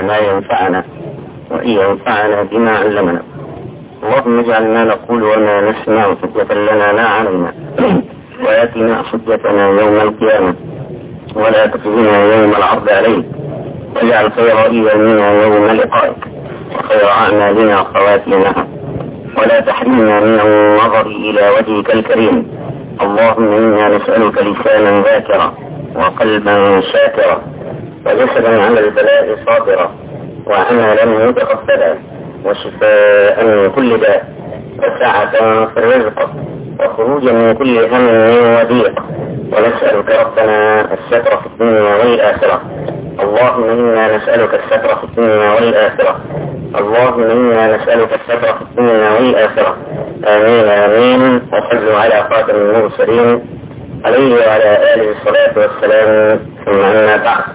ما ينفعنا وأن ينفعنا بما علمنا اللهم اجعل ما نقول وما نسمع حجة لنا لا علينا وآتنا حجتنا يوم القيامة ولا تخزنا يوم العرض عليك واجعل خير أيامنا يوم لقائك وخير أعمالنا خواتمها ولا تحرمنا من النظر إلى وجهك الكريم اللهم إنا نسألك لسانا ذاكرا وقلبا شاكرا وجسدا على البلاء صابرا وعملا متقبلا وشفاء من كل داء وسعة في الرزق وخروجا من كل هم وضيق ونسألك ربنا الستر في الدنيا والآخرة اللهم إنا نسألك الستر في الدنيا والآخرة اللهم إنا نسألك الستر في الدنيا والآخرة آمين آمين وصلوا على خاتم المرسلين عليه وعلى آله الصلاة والسلام ثم أما بعد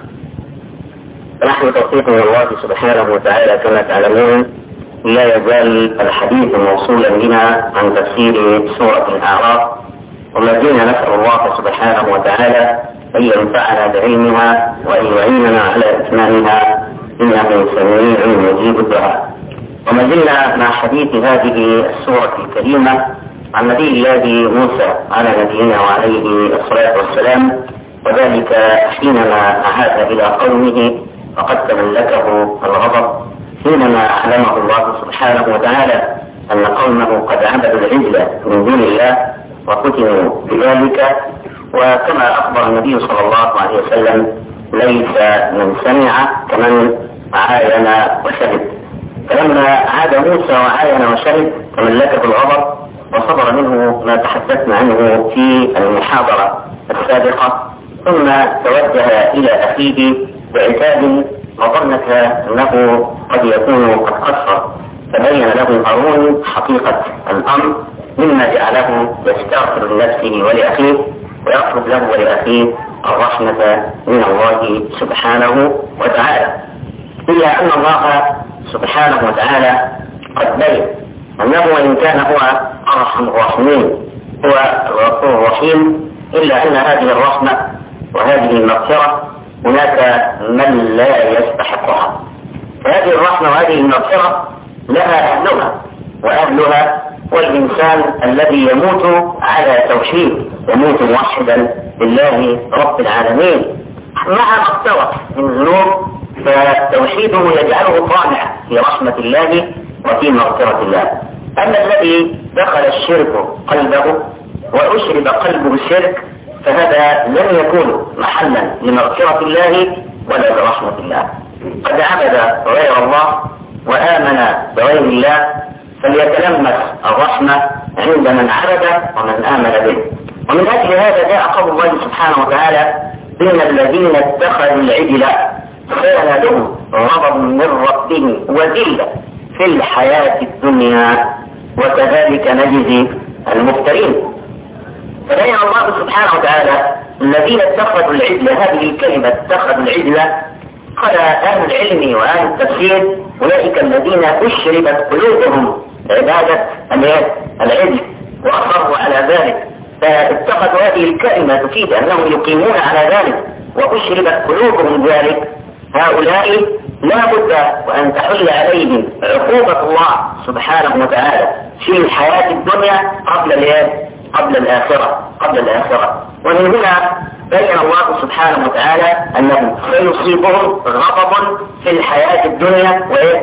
فنحن توفيق من الله سبحانه وتعالى كما تعلمون لا يزال الحديث موصولا بنا عن تفسير سورة الأعراف وما زلنا نسأل الله سبحانه وتعالى أن ينفعنا بعلمها وأن يعيننا على إتمامها إنه سميع مجيب الدعاء وما زلنا مع حديث هذه السورة الكريمة عن نبي الله موسى على نبينا وعليه الصلاة والسلام وذلك حينما عاد إلى قومه فقد تملكه الغضب حينما أعلمه الله سبحانه وتعالى أن قومه قد عبدوا العجل من دون الله وفتنوا بذلك وكما أخبر النبي صلى الله عليه وسلم ليس من سمع كمن عاين وشهد فلما عاد موسى وعاين وشهد تملكه الغضب وصدر منه ما تحدثنا عنه في المحاضرة السابقة ثم توجه إلى أخيه بعتاب وظنك أنه قد يكون قد قصر فبين له هارون حقيقة الأمر مما جعله يستغفر لنفسه ولأخيه ويطلب له ولأخيه الرحمة من الله سبحانه وتعالى إلا أن الله سبحانه وتعالى قد بين أنه وإن كان هو أرحم الراحمين هو الغفور الرحيم إلا أن هذه الرحمة وهذه المغفرة هناك من لا يستحقها فهذه الرحمة وهذه المغفرة لها أهلها وأهلها والإنسان الذي يموت على توحيد يموت موحدا لله رب العالمين مع مغفرة من ذنوب فتوحيده يجعله طامع في رحمة الله وفي مغفرة الله أما الذي دخل الشرك قلبه وأشرب قلبه الشرك فهذا لن يكون محلا لمغفرة الله ولا لرحمة الله قد عبد غير الله وآمن بغير الله فليتلمس الرحمة عند من عبد ومن آمن به ومن أجل هذا جاء قول الله سبحانه وتعالى إن الذين اتخذوا العجل كان لهم غضب من ربهم وذلة في الحياة الدنيا وكذلك نجزي المفترين فبين الله سبحانه وتعالى الذين اتخذوا العجل هذه الكلمة اتخذوا العجل قال أهل العلم وأهل التفسير أولئك الذين أشربت قلوبهم عبادة العجل وأصروا على ذلك فاتخذوا هذه الكلمة تفيد أنهم يقيمون على ذلك وأشربت قلوبهم ذلك هؤلاء لا بد وأن تحل عليهم عقوبة الله سبحانه وتعالى في الحياة الدنيا قبل الايه؟ قبل الآخرة قبل الآخرة ومن هنا بين الله سبحانه وتعالى أنه سيصيبهم غضب في الحياة الدنيا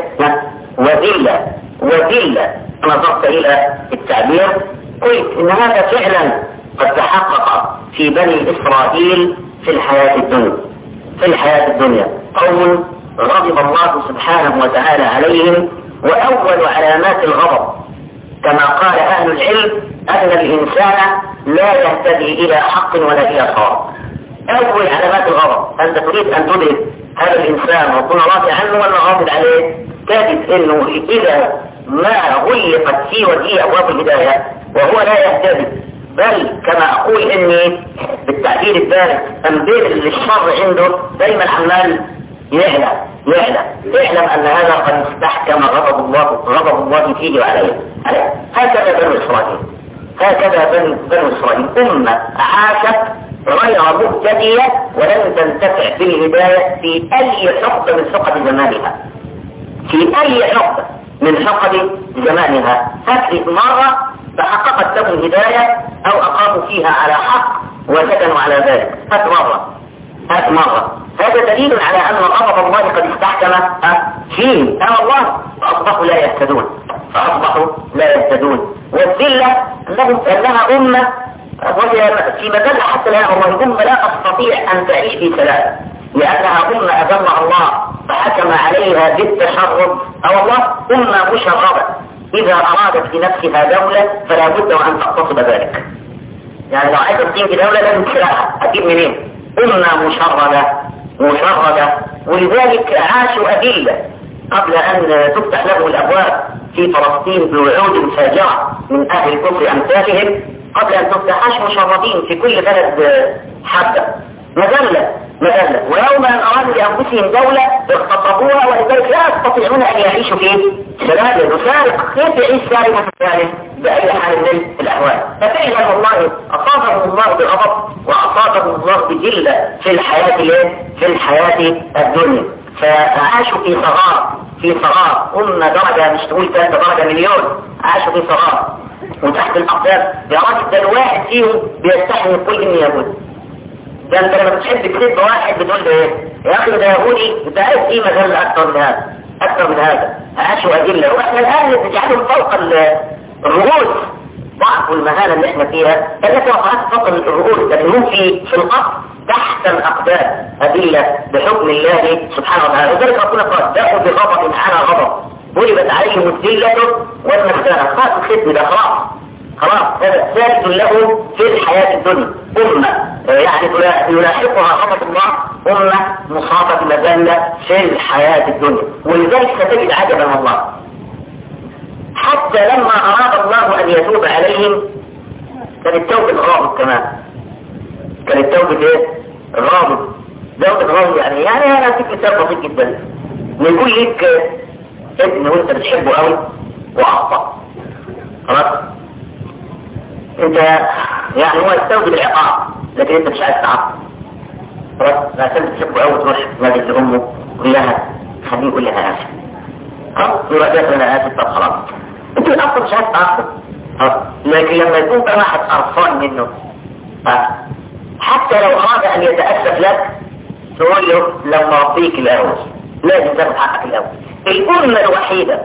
وذلة وذلة نظرت إلى التعبير قلت إن هذا فعلا قد تحقق في بني إسرائيل في الحياة الدنيا في الحياة الدنيا قوم غضب الله سبحانه وتعالى عليهم وأول علامات الغضب كما قال أهل العلم أن الإنسان لا يهتدي إلى حق ولا إلى صواب أول علامات الغضب أنت تريد أن تدرك هذا الإنسان وتكون راضي عنه ولا غاضب عليه تجد أنه إذا ما غلقت في وجهه أبواب الهداية وهو لا يهتدي بل كما أقول إني بالتعبير الثالث تنبيه للشر عنده دايما عمال يعلى يعلم اعلم ان هذا قد استحكم غضب الله غضب الله فيه وعليه هكذا بنو اسرائيل هكذا بنو, بنو اسرائيل امه عاشت غير مهتدية ولن تنتفع بالهداية في أي حقبة من حقب زمانها في أي حقبة من حقب زمانها هكذا مرة تحققت لهم هداية أو أقاموا فيها على حق وسكنوا على ذلك هات مرة هات مرة هذا دليل على أن غضب الله قد استحكم فيه أنا الله فأصبحوا لا يهتدون فأصبحوا لا يهتدون والذلة أنهم أنها أمة وهي في مجال حتى لا والله أمة لا تستطيع أن تعيش في سلام لأنها أمة أذلها الله فحكم عليها بالتشرد أو الله أمة مشربة إذا أرادت في نفسها دولة فلا بد وأن تقتصد ذلك يعني لو عايز تقيم في دولة لازم تسرقها أجيب منين أمة مشردة مشردة ولذلك عاشوا أدلة قبل أن تفتح لهم الأبواب في فلسطين بوعود فاجعة من أهل الكفر أمثالهم قبل أن تفتح عاشوا مشردين في كل بلد حبة مذلة مذلة ويوم أن أرادوا لأنفسهم دولة اختصبوها ولذلك لا يستطيعون أن يعيشوا في سلام وسارق كيف يعيش سارق مثاله بأي حال من الأحوال ففعلا والله أصابهم الله بغضب وأصابهم الله بجلة في الحياة في الحياة الدنيا فعاشوا في صغار في صغار أمة درجة مش تقول ثلاثة درجة مليون عاشوا في صغار وتحت الأقدام يا راجل ده الواحد فيهم بيستحمل كل إني يهود ده انت لما بتحب تكذب واحد بتقول له ايه يا اخي ده يهودي انت عارف ايه مجال اكتر من هذا اكتر من هذا عاشوا ادله واحنا الان بنجعلهم فوق الرؤوس ضعف المهانة اللي احنا فيها التي وقعت فوق الرؤوس لكن هم في في الارض تحت الاقدام ادله بحكم الله سبحانه وتعالى وذلك ربنا قال باءوا بغضب على غضب غلبت عليهم الذله والمسكنه خلاص الختم ده خلاص خلاص هذا ثابت له في الحياة الدنيا أمة يعني يلاحقها غضب الله أمة مصابة مذلة في الحياة الدنيا ولذلك ستجد عجبا الله حتى لما أراد الله أن يتوب عليهم كانت توبة غاضب كمان كانت توبة ايه؟ غاضب توبة غاضب يعني يعني أنا أديك مثال بسيط جدا يقول لك ابن وانت بتحبه قوي وأخطأ خلاص انت يعني هو يستوجب العقاب لكن انت مش عايز تعاقب خلاص عشان تحبه قوي تروح نادي لامه كلها خليه يقول لها اسف خلاص يروح جاي انا اسف طب خلاص انت اصلا مش عايز تعاقب لكن لما يكون بقى واحد قرفان منه حتى لو اراد ان يتاسف لك تقول له لما ربيك الاول لازم تاخد حقك الاول الامه الوحيده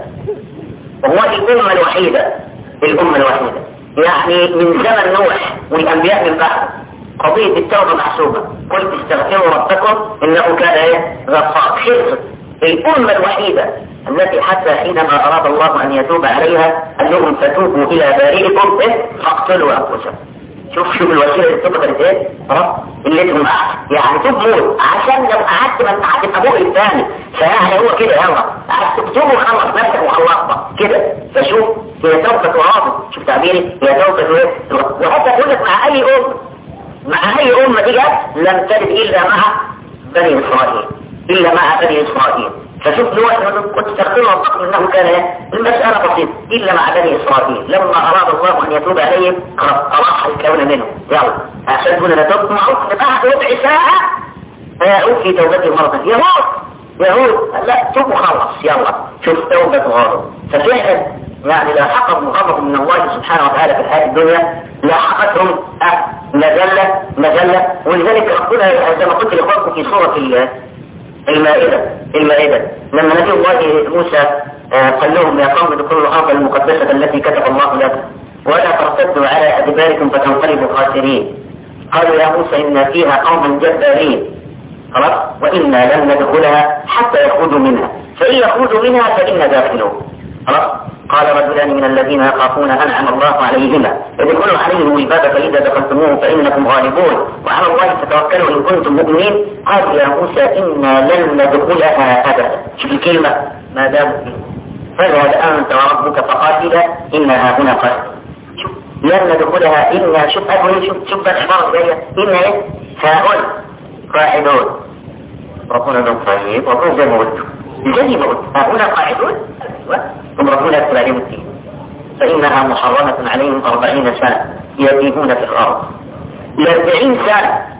وهو الامه الوحيده الامه الوحيده يعني من زمن نوح والانبياء من بعده قضية التوبة محسوبة قلت استغفروا ربكم انه كان ايه غفار خلصت الامة الوحيدة التي حتى حينما اراد الله ان يتوب عليها قال لهم فتوبوا الى بارئكم إيه؟ فاقتلوا انفسكم شوف شوف الوسيله اللي بتقدر ايه خلاص اللي انتم يعني توب موت عشان لو قعدت ما انت هتبقى ابوك الثاني فيعني هو كده يلا عايز تكتبه وخلص نفسك وخلصت كده فشوف هي توبه وراضي شوف تعبيري هي توبه ايه وحتى تقول لك مع اي ام مع اي امه دي جت لم تلد الا مع بني اسرائيل الا مع بني اسرائيل فشوف نوح كنت تستخدم الطقم انه كان المسألة بسيطة الا مع بني اسرائيل لما اراد الله ان يتوب عليهم طرح الكون منه يلا عشان تقول انا توبت معروف بعد ربع ساعة فيقول في توبته مرة يهود يهود لا توب وخلص يلا شوف توبة غاضب ففعلا يعني لا حقهم غضب من الله سبحانه وتعالى في الحياة الدنيا لا حقتهم أه مجلة مجلة ولذلك ربنا زي ما قلت لإخوانكم في سورة المائدة المائدة لما نبي الله موسى قال لهم يا قوم ادخلوا الأرض المقدسة التي كتب الله لكم ولا ترتدوا على أدباركم فتنقلبوا خاسرين قالوا يا موسى إن فيها قوما جبارين خلاص وإنا لن ندخلها حتى يخرجوا منها فإن يخرجوا منها فإنا داخلون خلاص قال رجلان من الذين يخافون أنعم الله عليهما ادخلوا عليهم الباب فإذا دخلتموه فإنكم غالبون وعلى الله فتوكلوا إن كنتم مؤمنين قالوا يا موسى إنا لن ندخلها أبدا شوف الكلمة ما دام فاذهب أنت وربك فقاتلا إنا هنا قاتل شوف لن ندخلها إنا شوف أقول شوف شوف العبارة جاية إنا إيه هؤلاء قاعدون ربنا ده طيب ربنا زي ما قلت زي ما قلت هؤلاء قاعدون ثم ربنا يكتب عليهم الدين فإنها محرمة عليهم أربعين سنة يتيهون في الأرض لأربعين سنة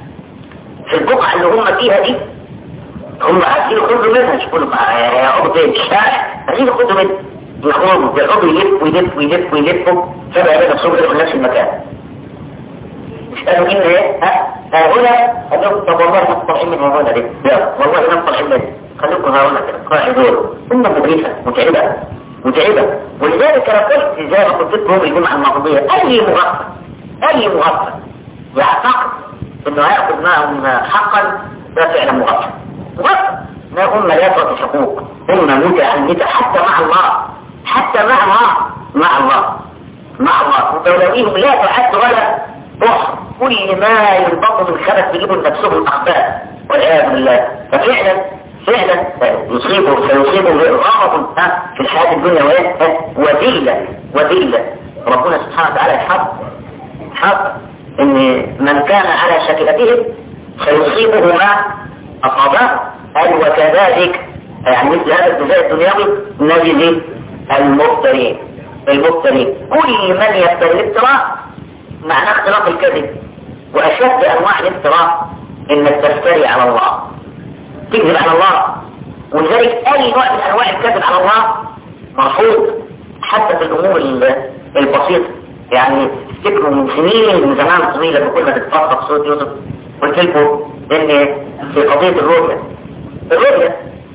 في البقعة اللي هم فيها دي هم عايزين يخرجوا منها مش كلهم عقد الشارع عايزين يخرجوا منها يخرجوا يقعدوا يلف ويلف ويلف ويلفوا فبقى يبقى نفسهم في نفس المكان مش قالوا ان ايه ها ها هنا قال لهم طب والله ما طالعين من هنا دي لا والله ما طالعين من خليكم ها هنا كده قاعدون ثم مدرسة متعبة متعبة ولذلك انا قلت زي ما قلت لكم الجمعة الماضية اي مغفل اي مغفل يعتقد انه هياخذ معهم حقا ده فعلا مغفل مغفل ما هم لا يفرط حقوق هم متعنتة حتى مع الله حتى مع الله مع الله مع الله ودولويهم لا تعد ولا تحصى كل ما ينبط من خبث يجيبوا لنفسهم اخبار والعياذ بالله ففعلا فعلا يصيبه سيصيبه غضب في الحياة الدنيا وذلة وذلة ربنا سبحانه وتعالى حق حق ان من كان على شكلتهم سيصيبه ما اصابه قال وكذلك يعني مثل هذا الجزاء الدنيوي نجد المفترين المفترين كل من يفتري الافتراء معناه اختلاف الكذب واشد انواع الافتراء انك تفتري على الله تكذب على الله ولذلك اي نوع من انواع الكذب على الله مرفوض حتى في الامور البسيطه يعني تفتكروا من سنين من زمان طويله لما كنا بنتفرج صوت يوسف قلت لكم ان في قضيه الرؤيه الرؤيه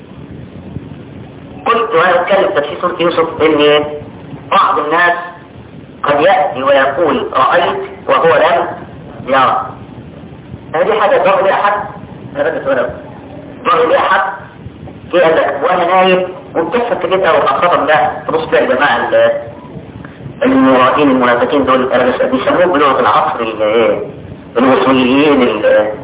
قلت وانا اتكلم في سوره يوسف ان بعض الناس قد ياتي ويقول رايت وهو لم يرى هذه حاجه ضر بها حد انا بدي سؤال ضر بها حد في قال لك وانا نايم وبتفك كده وخاصه ده تبص كده يا جماعه المرائين المنافقين دول انا بس بيسموه بلغه العصر الوصوليين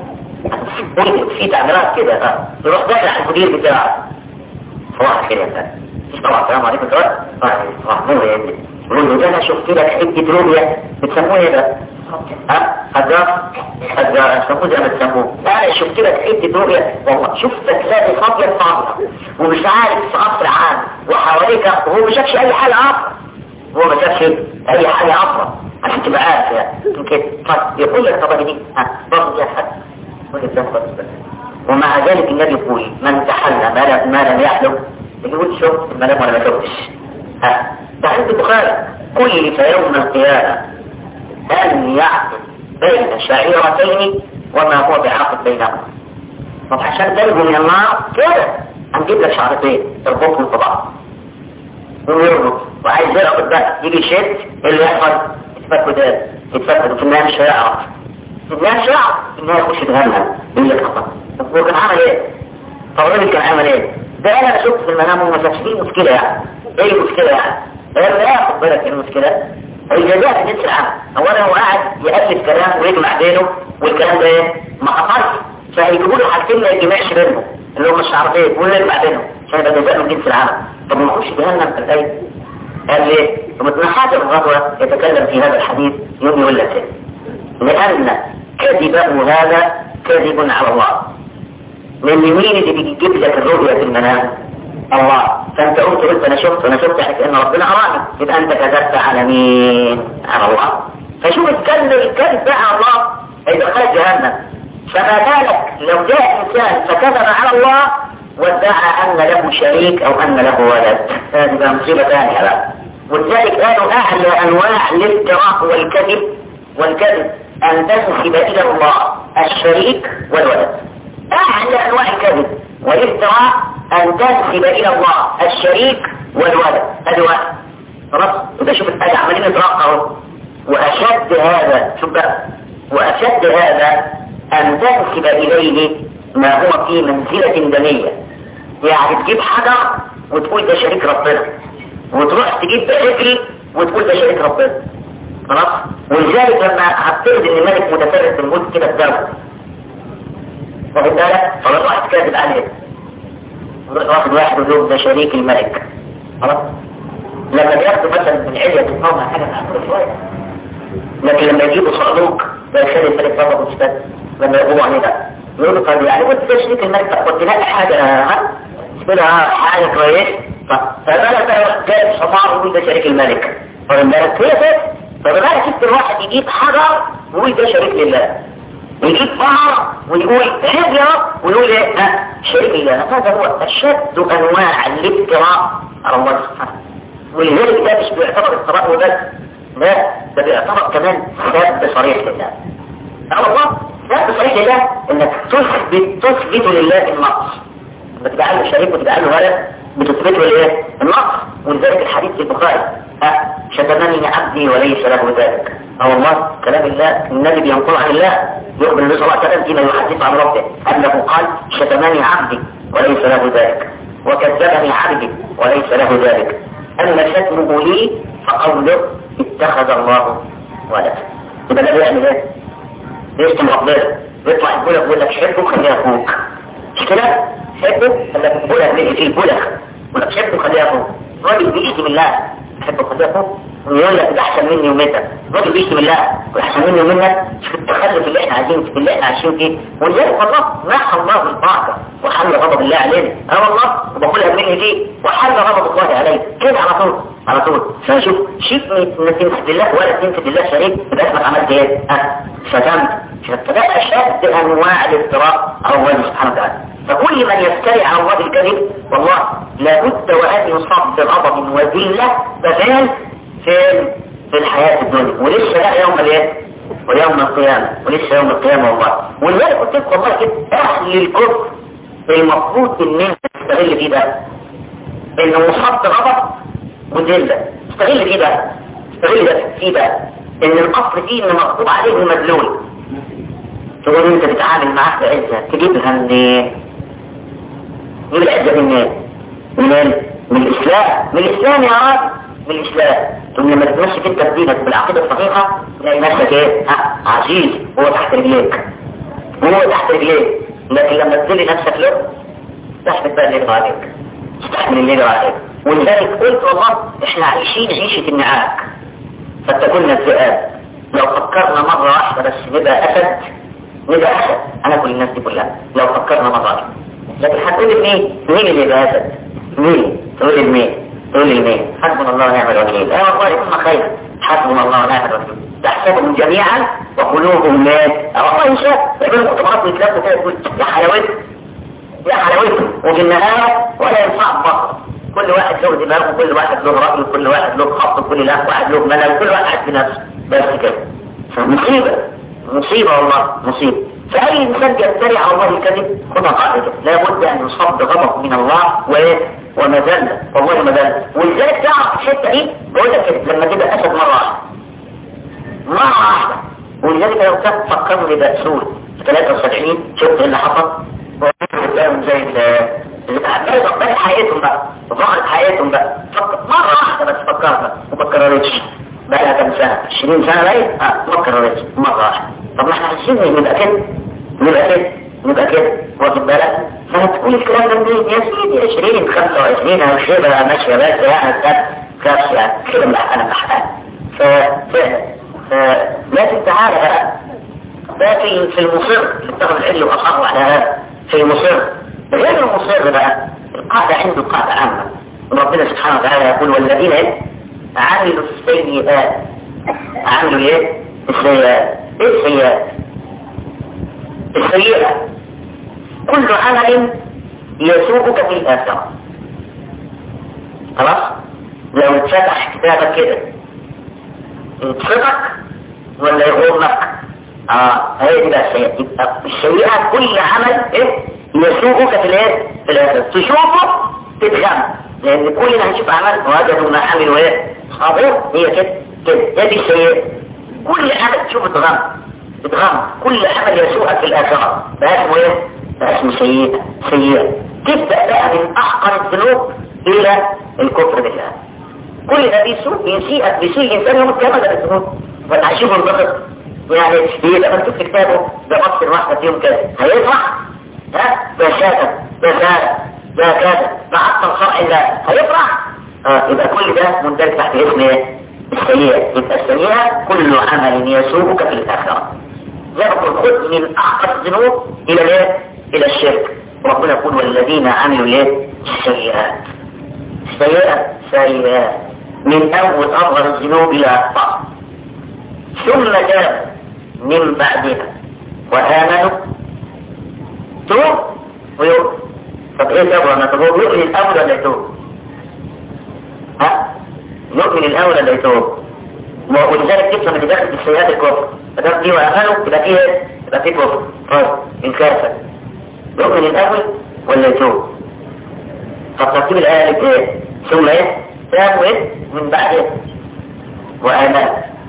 في تعبيرات كده اه يروح داخل على المدير بتاعه صباح الخير يا فندم مش طبعا السلام عليكم دلوقتي صباح صباح النور يا ابني يقول له ده انا شفت لك حته روبيا بتسموه ايه ده؟ ها؟ هذا هذا سموه زي ما تسموه انا شفت لك حته روبيا والله شفتك ذاتي فاضيه فاضيه ومش عارف في قصر عام وحواليك وهو ما شافش اي حاجه اخرى هو ما شافش اي حاجه اخرى عشان تبقى عارف يعني كده طيب يقول لك طب دي ها برضه يا حد يقول لك ده بس ومع ذلك النبي يقول من تحلى ما لم, ما لم يحلم يقول شوف المنام ولا ما شفتش ها ده عند البخاري كلف يوم القيامة أن يعقد بين شعيرتين وما هو بعقد بينهما طب عشان تنجو من النار كده هنجيب لك شعرتين تربطهم في بعض ويربط وعايز يربط بقى يجي يشد اللي يحصل يتفكوا ده يتفكوا في النهاية مش هيعرف في النهاية مش هيعرف في النهاية يخش جهنم يقول لك خطأ طب هو كان عمل ايه؟ طب الراجل كان عمل ايه؟ ده انا شفت في المنام وما شافش فيه مشكلة يعني ايه المشكلة يعني؟ قال لا خد بالك المشكلة الجزاء في جنس العمل اولا هو قاعد يألف كلام ويجمع بينه والكلام ده ايه؟ ما حصلش فهيجيبوا له حاجتين ما يجمعش بينهم اللي هم الشعرتين ويجمع بينهم عشان يبقى جزاء من جنس العمل طب ما نخش جهنم في الايه؟ قال ليه؟ ومن حاجة الغزوة يتكلم في هذا الحديث يوم يقول لك لأن كذبه هذا كذب على الله لان مين اللي بيجيب لك الرؤيا في المنام الله فانت قلت قلت انا شفت انا شفت ان ربنا اراني يبقى انت كذبت على مين على الله فشوف الكذب الكذب ده على الله هيدخلك جهنم فما بالك لو جاء انسان فكذب على الله وادعى ان له شريك او ان له ولد هذه بقى مصيبه ثانيه بقى ولذلك قالوا اعلى انواع الافتراء والكذب والكذب ان تنسب الى الله الشريك والولد اعلى انواع الكذب والافتراء ان تنسب الى الله الشريك والولد هذا واحد خلاص يبقى شوف الحاجه عمالين يترقعوا واشد هذا شوف بقى واشد هذا ان تنسب اليه ما هو في منزله دنيه يعني تجيب حجر وتقول ده شريك ربنا وتروح تجيب بحجري وتقول ده شريك ربنا خلاص ولذلك لما هتفرض ان ملك متفرد بالموت كده الدولة واخد بالك فلو واحد كاتب عليه واحد واحد يقول ده شريك الملك خلاص لما بياخدوا مثلا من علية تفهم حاجة معقولة شوية لكن لما يجيبوا صعلوك ده يخلي الملك بابا مستد لما يقوموا عليه ده يقولوا طيب يعني قلت ده شريك الملك قلت لا حاجة ها كده حاجة كويس فبالك جايب حمار ويقول ده شريك الملك فالملك هي كده فبالك انت الواحد يجيب حجر ويقول ده شريك لله ويجيب بقرة ويقول عيب يا رب ويقول ايه ها شريك الله هذا هو اشد انواع الافتراء على الله سبحانه ولذلك ده مش بيعتبر افتراء وبس لا ده بيعتبر كمان سب صريح لله اه والله سب صريح لله انك تثبت تثبت لله النقص بتجعل له شريك وتجعل له ولد بتثبت له الايه النقص ولذلك الحديث في البخاري ها شتمني عبدي وليس له ذلك اه والله كلام الله النبي بينقل عن الله يؤمن النبي صلى الله عليه وسلم فيما يحدث عن ربه انه قال شتمني عبدي وليس له ذلك وكذبني عبدي وليس له ذلك اما شتمه لي فقوله اتخذ الله ولدا يبقى ده بيعمل ايه؟ بيشتم ربنا بيطلع يقول لك يقول لك حبه خليه اخوك مش كده؟ حبه خليه بلغ ليه في بلغ يقول لك حبه خليه اخوك راجل بيشتم الله حبه خليه اخوك ويقول لك ده احسن مني ومنك راجل بيشتم الله واحسن مني ومنك في التخلف اللي احنا عايزين في اللي احنا عايشين فيه ولذلك والله محى الله البركه وحل غضب الله علينا اه والله وبقولها مني دي وحل غضب الله علينا كده على طول على طول فشوف شيء انك تنسب الله ولا تنسب الله شريك يبقى اسمك عملت ايه؟ ها شتمت فده اشد انواع الافتراء على الله سبحانه وتعالى فكل من يفتري على الله الكذب والله لابد وان يصاب بغضب وذله تزال في في الحياه الدنيا ولسه بقى يوم الايه؟ ويوم القيامه ولسه يوم القيامه والله ولذلك قلت لكم والله كده اهل الكفر المفروض ان انت تستغل فيه ده انه مصاب بغضب وذله استغل فيه ده استغل ده فيه ده ان الاصل فيه انه مغضوب عليه ومدلول تقول انت بتتعامل معاه بعزة تجيبها منين تجيب العزة منين منين من الاسلام من الاسلام يا رب من الاسلام ثم لما تتمسك انت بدينك بالعقيدة الصحيحة تلاقي نفسك ايه ها عزيز هو تحت رجليك هو تحت رجليك لكن لما تذل نفسك له تحمل بقى اللي يقرأ عليك تستحمل اللي يقرأ عليك ولذلك قلت والله احنا عايشين عيشة النعاك فتكون الذئاب لو فكرنا مرة واحدة بس نبقى أسد نبقى أسد أنا كل الناس دي كلها لو فكرنا مرة واحدة لكن هتقول مين مين اللي يبقى أسد مين تقول المين تقول المين حسبنا الله ونعم الوكيل اه والله هم خير حسبنا الله ونعم الوكيل تحسبهم جميعا وقلوبهم مات اه والله يشاف يعملوا مؤتمرات ويتلافوا كده يقول يا حلاوته يا حلاوته وفي النهاية ولا ينفع بطل كل واحد له دماغ وكل واحد له رأي وكل واحد له خط وكل واحد له ملل وكل واحد بنفسه بس كده فمصيبة مصيبة والله مصيبة فأي إنسان يفتري على الله الكذب خدها قاعدة لابد أن يصاب بغضب من الله وإيه ومذلة والله مذلة ولذلك تعرف الحتة دي بقول لك كده لما تبقى أسد مرة واحدة مرة واحدة ولذلك لو كنت فكروا لي بأسول في 73 شفت إيه اللي حصل قدام زي عمال ظهرت حياتهم بقى ظهرت حياتهم بقى مرة واحدة بس فكرت وما كررتش بقى لها كام سنة 20 سنة بقى اه ما كررتش مرة واحدة طب ما احنا عايزين نبقى كده نبقى كده نبقى كده واخد بالك فهتقول الكلام ده منين يا سيدي 20 25 انا خيبة ماشية بس يعني كده كده يعني كده انا بحقق ففعلا فلازم تعالى بقى لكن في المصر اللي اتخذ العلم واصحابه على هذا في المصر غير المصر بقى القاعدة عنده قاعدة عامة ربنا سبحانه وتعالى يقول والذين عملوا السيئات عملوا ايه السيئات ايه السيئات السيئة كل عمل يسوقك في الآخرة خلاص لو اتفتح كتابك كده يتفقك ولا يغرك اه هي دي بقى السيئة يبقى السيئة كل عمل ايه يسوقك في الايه في الاخر تشوفه تتغم لان كل اللي هنشوف عمل وجدوا ما عملوا ايه صابر هي كده كده هذه السيئة كل عمل تشوفه تغم تتغم كل عمل يسوقك في الاخرة ده اسمه ايه ده اسمه سيئة سيئة تبدأ بقى من احقر الذنوب الى الكفر بالله كل ده بيسوق بيسيئك بيسيء انسان يوم القيامة ده بالذنوب ولا هيشوفه انبسط يعني يبقى مكتوب في كتابه ده مصر واحدة فيهم كده هيفرح ها ده شاتم ده زاد ده كذا ده عطل شرع الله هيفرح اه يبقى كل ده مندرج تحت اسم ايه السيئة يبقى السيئة كل عمل يسوقك في الآخرة زي ما قلت خذ من أحقر الذنوب إلى الايه إلى الشرك ربنا يقول والذين عملوا الايه السيئات السيئات سيئات من أول أصغر الذنوب إلى أكبر ثم تاب من بعدها وآمنوا توب ويؤمن طب ايه الأول انا طب هو يؤمن الأول ولا يتوب ها يؤمن الأول ولا يتوب ولذلك تفهم اللي داخل في السيئات الكفر فده دي وآمنوا تبقى فيه ايه؟ تبقى فيه كفر طيب انكافة يؤمن الأول ولا يتوب طب ترتيب الآية ايه ثم ايه تاب وايه من بعد ايه وآمن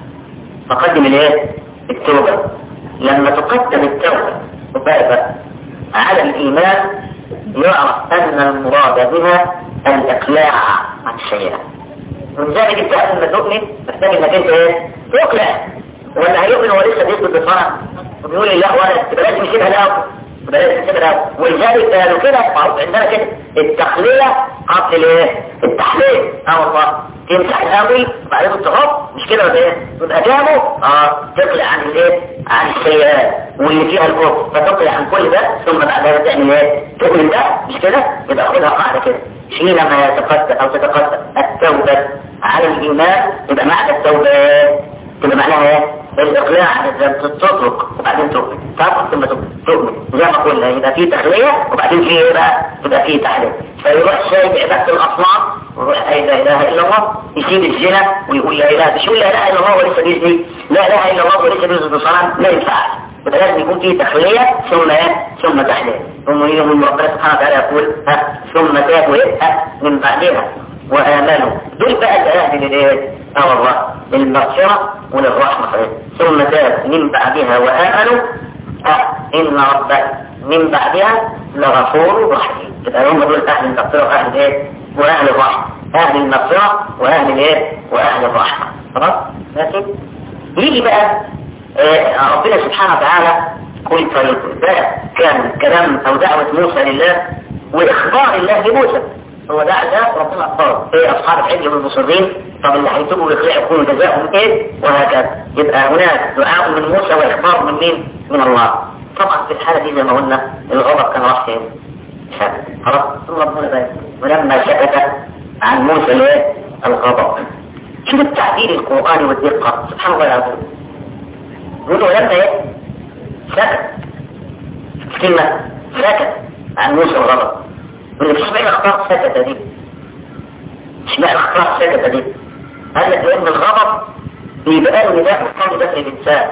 فقدم الايه التوبة لما تقدم التوبة وبقى على الإيمان يعرف أن المراد بها الإقلاع عن الشيئات ولذلك انت قبل ما تؤمن محتاج انك انت ايه تقلع ولا هيؤمن هو لسه بيثبت بالصنع وبيقول لي لا ولا تبقى لازم يسيبها الاول تبقى لازم يسيبها الاول ولذلك قالوا كده معروف عندنا كده التخلية قبل الايه التحليل اه والله تمسح الاول وبعدين تحط مش كده ولا ايه تبقى جابه اه تقلع عن الايه عن السيئات واللي فيها الكفر فتقلع عن كل ده ثم بعدها تعمل ايه تؤمن ده مش كده يبقى خدها قاعده كده حينما يتقدم او تتقدم التوبه على الايمان يبقى معنى التوبه تبقى معناها ايه الاقلاع عن الذنب تترك وبعدين تؤمن تترك ثم تؤمن زي ما قلنا يبقى في تخليه وبعدين في ايه بقى يبقى في تحليل فيروح سايب عباده الاصنام ويروح لا اله الا الله يسيب الزنا ويقول لا اله مش يقول لا اله الا الله ولسه بيزني لا اله الا الله ولسه بيزني بصنم ما ينفعش يبقى لازم يكون في تخليه ثم ايه ثم تحليل ثم يوم ربنا سبحانه وتعالى يقول ها ثم تابوا ايه ها من بعدها وآمنوا دول بقى الأهل للإيه؟ اه والله للمغفرة وللرحمة ثم تاب من بعدها وآمنوا اه إن ربك من بعدها لغفور رحيم يبقى هم دول أهل المغفرة وأهل الإيه؟ وأهل الرحمة أهل المغفرة وأهل الإيه؟ وأهل الرحمة خلاص؟ ماشي؟ يجي بقى آه ربنا سبحانه وتعالى كل طيب ده كان كلام أو دعوة موسى لله وإخبار الله لموسى هو ده ده ربنا اختار ايه اصحاب الحج والمصرين طب اللي هيتوبوا ويخلعوا يكونوا جزاؤهم ايه وهكذا يبقى هناك دعاء من موسى واخبار من مين من الله طبعا في الحالة دي زي ما قلنا الغضب كان راح فين سكت خلاص ثم ربنا بقى ولما سكت عن موسى الايه الغضب شوف التعبير القرآني والدقة سبحان الله العظيم يقولوا لما ايه سكت كلمة سكت عن موسى الغضب واللي مش معنى اختار سكتة دي مش معنى اختار سكتة دي قال لك لان الغضب بيبقى له نداء مقام داخل الانسان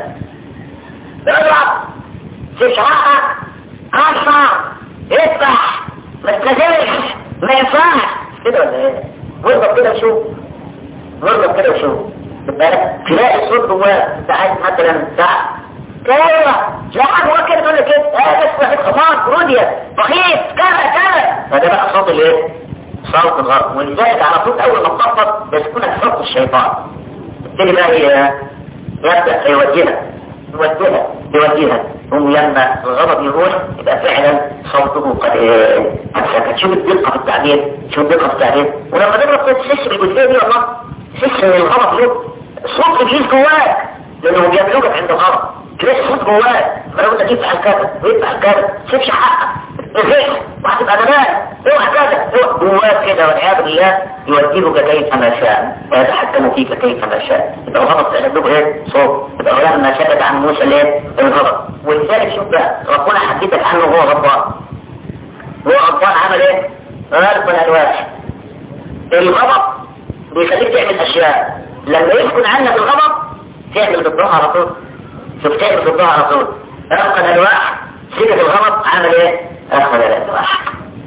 اضرب في شعرك قصر افتح ما تنزلش ما ينفعش كده ولا ايه واضرب كده وشوف واضرب كده وشوف بالك تلاقي الصوت جواه انت عايز مثلا ساعه كيف لا حد هو كده تقول لك كده اه بس واحد خمار روديا بخيت كذا كذا فده بقى صوت الايه صوت الغرب ولذلك على طول اول ما تطبط يسكنك صوت الشيطان التاني بقى هي يبدأ يوجهها يوجهها يوجهها هم لما الغضب يروح يبقى فعلا صوته قد قد سكت شوف الدقة في التعبير شوف الدقة في التعبير ولما تضرب تحس بالجزئية دي والله تحس ان الغضب له صوت ابليس جواك لانه بيبلغك عند الغضب تلاقي صوت جواك فلو انت تفعل كذا ويفعل كذا سيبش حقك ازاي وهتبقى ندمان اوعى كذا جواك كده والعياذ بالله يوجهك كيف ما شاء ويتحكم فيك كيف ما شاء يبقى الغضب تعمل ايه صوت يبقى لما سكت عن موسى ليه الغضب ولذلك شوف بقى ربنا حدثك عنه هو غضبان هو غضبان عمل ايه؟ غالب الالواح الغضب بيخليك تعمل اشياء لما يسكن عنك الغضب تعمل ضدها على طول شوف تعمل ضدها على طول أخذ الألواح سكة الغضب عمل ايه؟ أخذ الألواح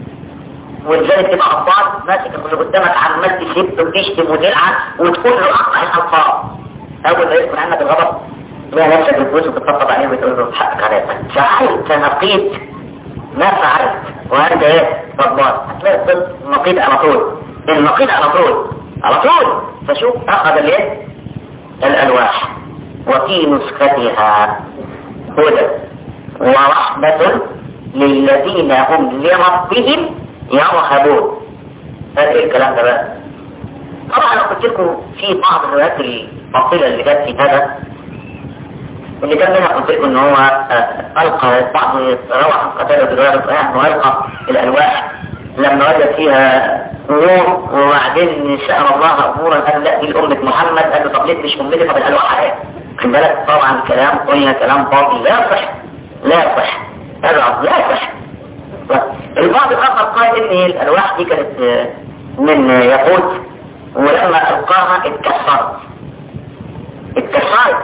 ولذلك تبقى عباد ماسك اللي قدامك عمال تشد وتشتم وتلعن وتقول له أقطع الألفاظ أول ما يسكن عنك الغضب لا نفسك بتبوس وتطبطب عليه وتقول له حقك عليك فعلت نقيت ما فعلت وأنت ايه؟ ضباط هتلاقي الضد نقيت على طول النقيت على طول على طول فشوف أخذ الايه؟ الألواح وفي نسختها هدى ورحمة للذين هم لربهم يرهبون هذا ايه الكلام ده بقى طبعا انا قلت لكم في بعض الروايات الفاصلة اللي جت في هذا اللي كان منها قلت لكم ان هو القى بعض روح قتاله الرواية والقى الالواح لما وجد فيها نور وبعدين سأل الله امورا قال لا دي لأمة محمد قال له طب ليه مش أمتي طب الألواح اهي خد بالك طبعا كلام قلنا كلام باطل لا يصح لا يصح هذا لا يصح البعض الآخر قال إن الألواح دي كانت من ياقوت ولما ألقاها اتكسرت اتكسرت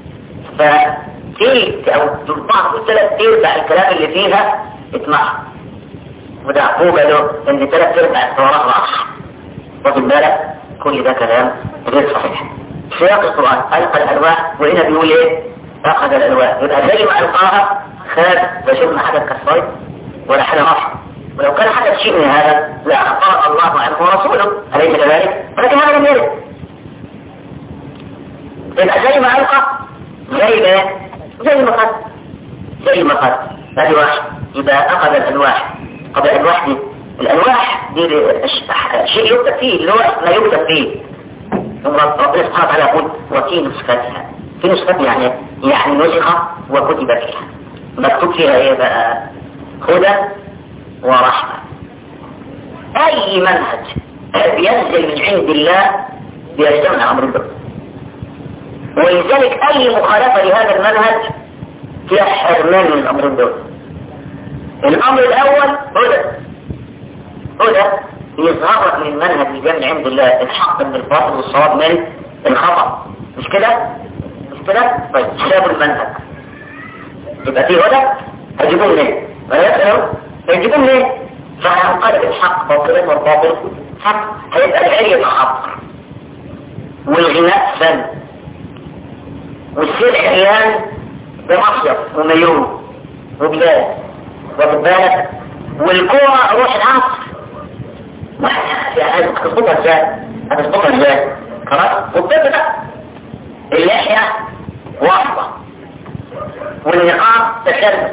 فتلت أو بعض ثلاث ارباع الكلام اللي فيها اتمحى وده عقوبة له إن ثلاث ارباع الصوراء راح واخد بالك كل ده كلام غير صحيح سياق القرآن ألقى الألواح وهنا بيقول إيه أخذ الألواح يبقى زي ما ألقاها خد وشفنا حاجة اتكسرت ولا حاجة راح ولو كان حدث شيء من هذا لا أخبر الله عنه ورسوله أليس كذلك؟ ولكن هذا لم يرد يبقى زي ما ألقى زي ما زي ما قد زي ما قد هذه واحد يبقى أخذ الألواح قبل الألواح دي الألواح دي شيء يكتب فيه اللي هو ما يكتب فيه ربنا سبحانه وتعالى يقول وفي نسختها في نسختها يعني يعني نسخة وكتب فيها مكتوب فيها ايه بقى هدى ورحمة اي منهج بينزل من عند الله بيجتمع امر الله ولذلك اي مخالفة لهذا المنهج فيها حرمان من امر الله الامر الاول هدى هدى يظهر لك من المنهج اللي جاي من عند الله الحق من الباطل والصواب من الخطأ مش كده؟ مش كده؟ طيب سابوا المنهج يبقى في هدى هيجيبوه منين؟ هيجيبوه منين؟ فهينقلب الحق باطلا والباطل حق هيبقى العلم حق والغناء فن والسير عيان بمصيف ومليون وبلاد واخد بالك والكوره روح العصر هتظبطها ازاي هتظبطها ازاي خلاص والطب ده اللحية واحدة والنقاب تخلف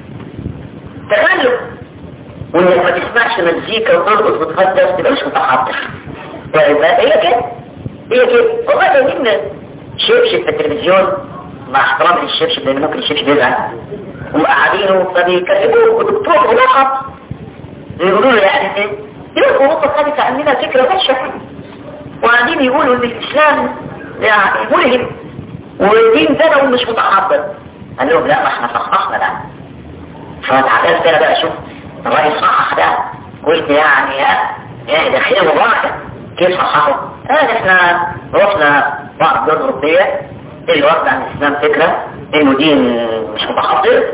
تخلف وانك ما تسمعش مزيكا وترقص وتخدس تبقى مش متحضر هي كده هي كده والله لو جبنا شبشب في التلفزيون مع احترام للشبشب لان ممكن الشبشب يزعل وقاعدينه فبيكلموه ودكتور ولقب يقولوا له يعني ايه يبقى اوروبا خدت عننا فكرة وحشة وقاعدين يقولوا ان الاسلام يعني ملهم ودين ده لو مش متحضر قال لهم لا ما احنا صححنا ده فتعالى كده بقى شوف الراجل صحح ده قلت يعني يا يا ده خير مباركة كيف صححه؟ قال احنا رحنا بعض الدول الاوروبية اللي واخد عن الاسلام فكرة انه دين مش متحضر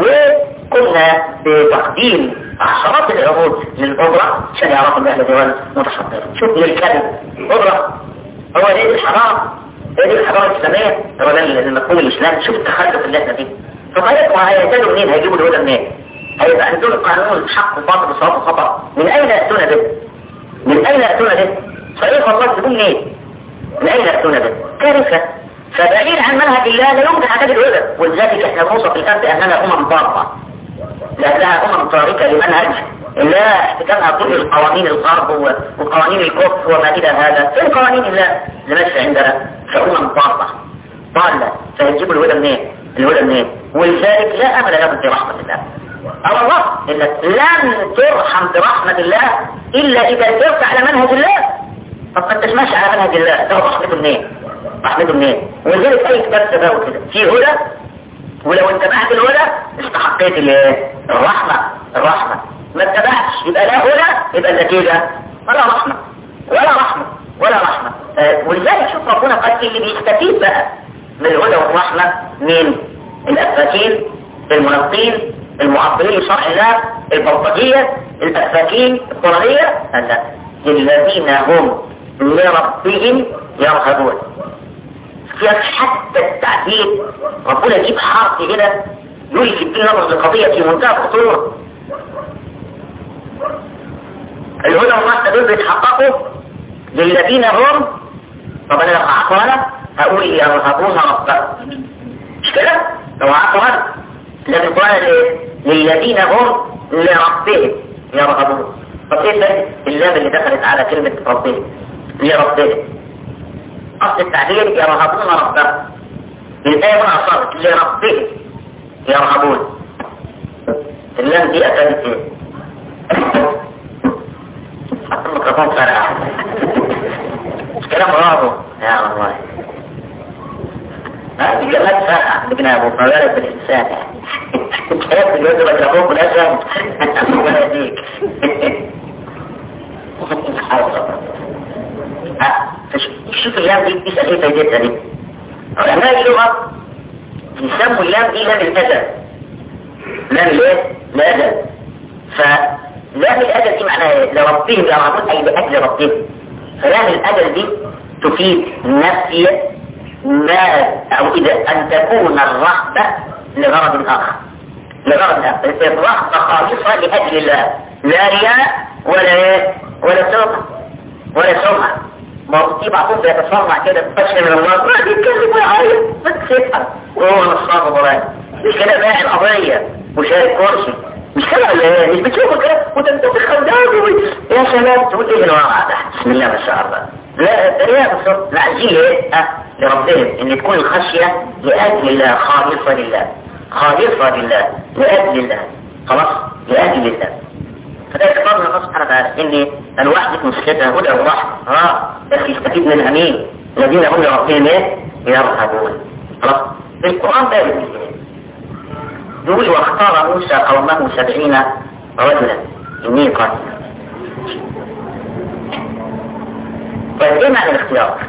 وكنا بتقديم عشرات العروض للأجرة عشان يعرفوا ان اهل دول متحضرة شوف للكلب أجرة هو ليه الحرام هي دي الحضارة الإسلامية هو ده المفهوم الإسلامي شوف التخلف اللي احنا فيه فطيب وهيتجوا منين هيجيبوا الهدى منين هيبقى عندهم قانون الحق وباطل وصواب وخطأ من أين يأتون به من أين يأتون به صحيح والله تقول منين من أين يأتون به كارثة فبعيد عن منهج الله لا يمكن حاجة الهدى ولذلك احنا نوصف الآن بأننا أمم ضارة لأنها أمم تاركة لمنهج لا احتكامها كل القوانين الغرب وقوانين الكفر وما إلى هذا فين قوانين الله اللي ماشية عندنا فأمم ضارة ضالة فيجيبوا الهدى منين الهدى منين ولذلك لا أمل لهم في رحمة الله أو الله إنك لن ترحم برحمة الله إلا إذا سرت على منهج الله طب ما انتش ماشي على منهج الله ده رحمته منين رحمته منين ولذلك أي كتاب تباوي كده في هدى ولو اتبعت الهدى استحقيت الايه الرحمة الرحمة ما اتبعتش يبقى لا هدى يبقى النتيجة ولا رحمة ولا رحمة ولا رحمة آه ولذلك شوف ربنا قال اللي بيستفيد بقى من الهدى والرحمة مين الأفاكين المنقين المعطلين لشرع الله البلطجية الأفاكين الضررية لا الذين هم لربهم يرهبون في حتى التعبير ربنا يجيب حرف هنا يقول في الدين نظر لقضية في منتهى الخطورة الهدى والرحمة دول بيتحققوا للذين هم طب انا لو هعطوا انا هقول يرهبون ربهم مش كده؟ لو هعطوا انا لكن قال للذين هم لربهم يرهبون طب ايه ده اللام اللي دخلت على كلمة ربهم لربهم أصل التعبير يرهبون ربهم الآية هنا أصابت لربهم يرهبون اللام دي أتت إيه؟ حط الميكروفون فرقع كلام برافو يا الله هذه كلمات فرقع ابن أبو فوارد بالإنسان كتاب الجواز بقى تلاقوه بالأسهم ربنا يهديك شوف اللام دي اسأل ايه فايدتها دي علماء اللغة يسموا اللام دي لام الأدب لام الايه؟ الأدب فلام الأدب دي معناها ايه؟ لربهم يرغبون أي لأجل ربهم فلام الأدب دي تفيد نفي ما أو إذا أن تكون الرغبة لغرض آخر لغرض آخر الرغبة خالصة لأجل الله لا رياء ولا ايه؟ ولا سمعة ولا سمعة ما هو في بعضهم بيتصنع كده بفشل من الله ما بيتكلم ويعيط بس يفهم وهو نصاب ضلال مش كده بايع القضية وشارك كرسي مش كده ولا ايه مش بتشوفه كده وتنتفخ خدام يا سلام تقول ايه الواقع ده بسم الله ما شاء الله لا الرياء بالظبط لا عايزين ايه اه لربهم ان تكون الخشية لاجل الله خالصة لله خالصة لله لاجل الله خلاص لاجل الله فده اختار الله سبحانه وتعالى ان الوحدة مسكتها هدى الرحمة اه بس يستفيد منها مين الذين هم لربهم ايه يرهبون خلاص القرآن ده يقول واختار موسى قومه سبعين رجلا إني قاتل طيب ايه معنى الاختيار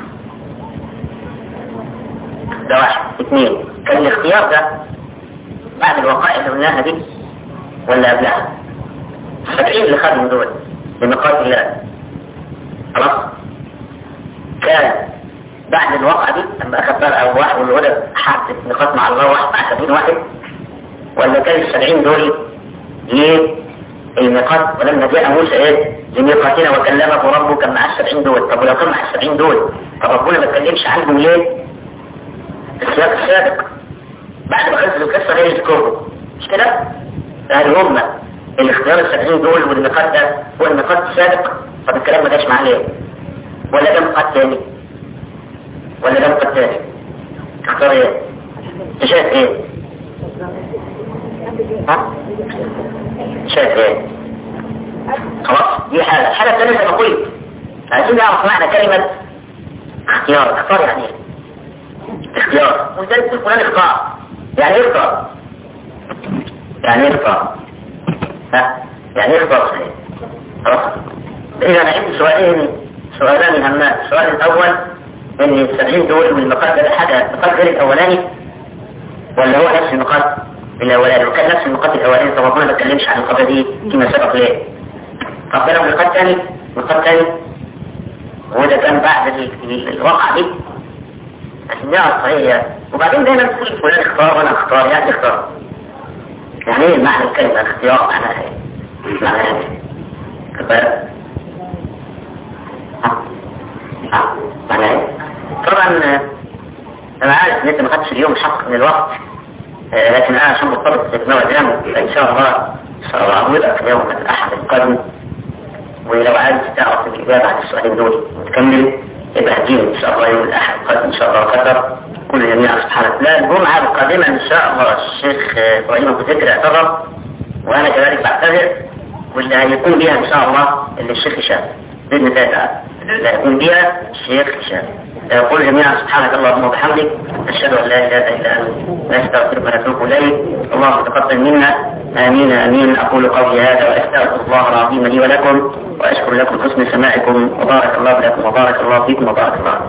ده واحد اثنين كان الاختيار ده بعد الوقائع اللي قلناها دي ولا قبلها السبعين اللي خدوا دول بمقاصد الله خلاص كان بعد الواقعة دي لما أخذ بقى أو واحد والولد حادث نقاط مع الله واحد مع سبعين واحد ولا كان السبعين دول ليه الميقات ولما جاء موسى ايه لميقاتنا وكلمه ربه كان معاه السبعين دول طب ولو كان معاه السبعين دول طب ربنا ما اتكلمش عنهم ليه السياق السابق بعد ما خلصوا القصه غير يذكرهم مش كده؟ يعني هم الاختيار السبعين دول والميقات ده هو الميقات السابق طب الكلام ما جاش معاه ليه؟ ولا ده ميقات تاني؟ ولا ده ميقات تاني؟ تختار ايه؟ انت شايف ايه؟ ها؟ شايف ايه؟ خلاص دي حالة الحالة الثانية زي ما قلت عايزين نعرف معنى كلمة اختيار اختار يعني ايه؟ اختيار ولذلك تقول فلان اختار يعني ايه اختار؟ يعني ايه اختار؟ ها؟ يعني ايه اختار صحيح؟ خلاص إذا أنا عندي سؤالين سؤالان همان السؤال الأول إن السبعين دول والمقاد ده حاجة مقاد غير الأولاني ولا هو نفس المقاد الأولاني وكان نفس المقاد الأولاني طب ربنا ما اتكلمش عن القضية دي فيما سبق ليه؟ طب ده لو مقاد تاني مقاد تاني وده كان بعد ال- الواقعة دي عشان نعرف صحيح وبعدين دايما تقول فلان اختار وانا اختار يعني اختار يعني ايه معنى الكلمة اختيار معناها ايه؟ معناها ايه؟ كفاية معناها ايه؟ طبعا آه، انا عارف ان انت ما خدتش اليوم حق من الوقت آه، لكن انا عشان مرتبط بموعد فان شاء الله سأعودك يوم الاحد القادم ولو عايز تعرف الاجابه عن السؤالين دول وتكمل يبقى هتجيب ان شاء الله يوم الاحد القادم ان شاء الله قدر كل جميع سبحانه لا الجمعه القادمه ان شاء الله الشيخ آه، ابراهيم ابو ذكر اعتذر وانا كذلك بعتذر واللي هيكون بيها ان شاء الله اللي الشيخ هشام باذن الله تعالى اللي هيكون بيها الشيخ هشام يقول جميعا سبحانك اللهم وبحمدك أشهد أن لا إله إلا أنت نستغفرك ونتوب إليك اللهم تقبل منا آمين آمين أقول قولي هذا وأستغفر الله العظيم لي ولكم وأشكر لكم حسن سماعكم وبارك الله لكم وبارك الله فيكم وبارك الله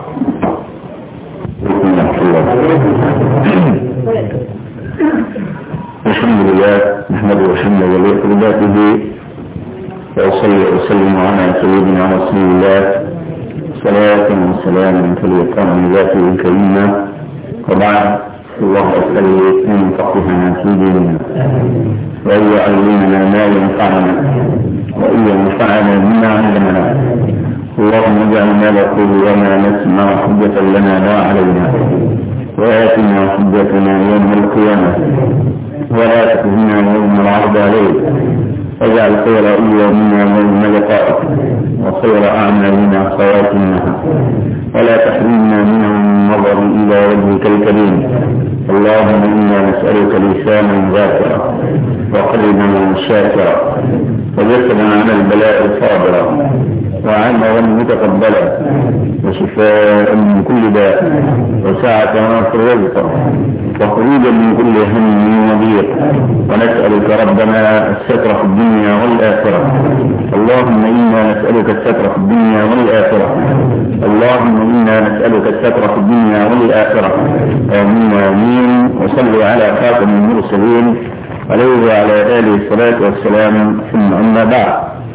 الحمد لله نحمده وحمده وليك بذاته وأصلي وأسلم على سيدنا رسول الله صلاة وسلاما فليكون من ذاته الكريمة وبعد الله أسأل أن يفقهنا في ديننا وأن يعلمنا ما ينفعنا وأن ينفعنا بما علمنا اللهم اجعل ما نقول وما نسمع حجة لنا لا علينا وآتنا حجتنا يوم القيامة ولا تخزنا يوم العرض عليك واجعل خير أيامنا يوم لقائك وخير أعمالنا خواتمها ولا تحرمنا منه النظر إلى وجهك الكريم اللهم إنا نسألك لسانا ذاكرا وقلبا شاكرا وجسدا على البلاء صابرا وعملا متقبلا وشفاء من كل داء وسعة في الرزق وخروجا من كل هم وضيق ونسألك ربنا الستر في الدنيا والآخرة اللهم إنا نسألك الستر في الدنيا والآخرة اللهم إنا نسألك الستر في الدنيا والآخرة آمين آمين وصلوا على خاتم المرسلين عليه وعلى آله الصلاة والسلام ثم أما بعد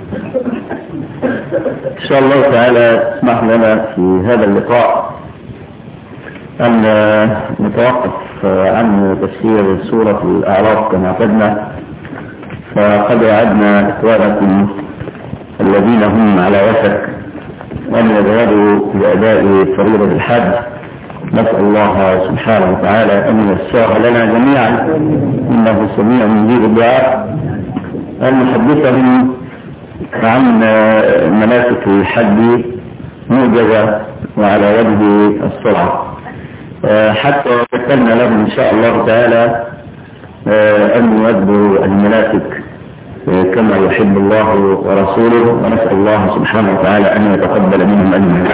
إن شاء الله تعالى اسمح لنا في هذا اللقاء أن نتوقف عن تفسير سورة الأعراف كما اعتدنا فقد وعدنا إخوانكم الذين هم على وشك أن يذهبوا لأداء فريضة الحج نسأل الله سبحانه وتعالى أن يسر لنا جميعا إنه سميع مجيب الدعاء أن نحدثهم عن مناسك الحج موجزة وعلى وجه السرعة حتى ذكرنا لهم إن شاء الله تعالى أن يؤدوا المناسك كما يحب الله ورسوله ونسأل الله سبحانه وتعالى أن يتقبل منهم أجمعين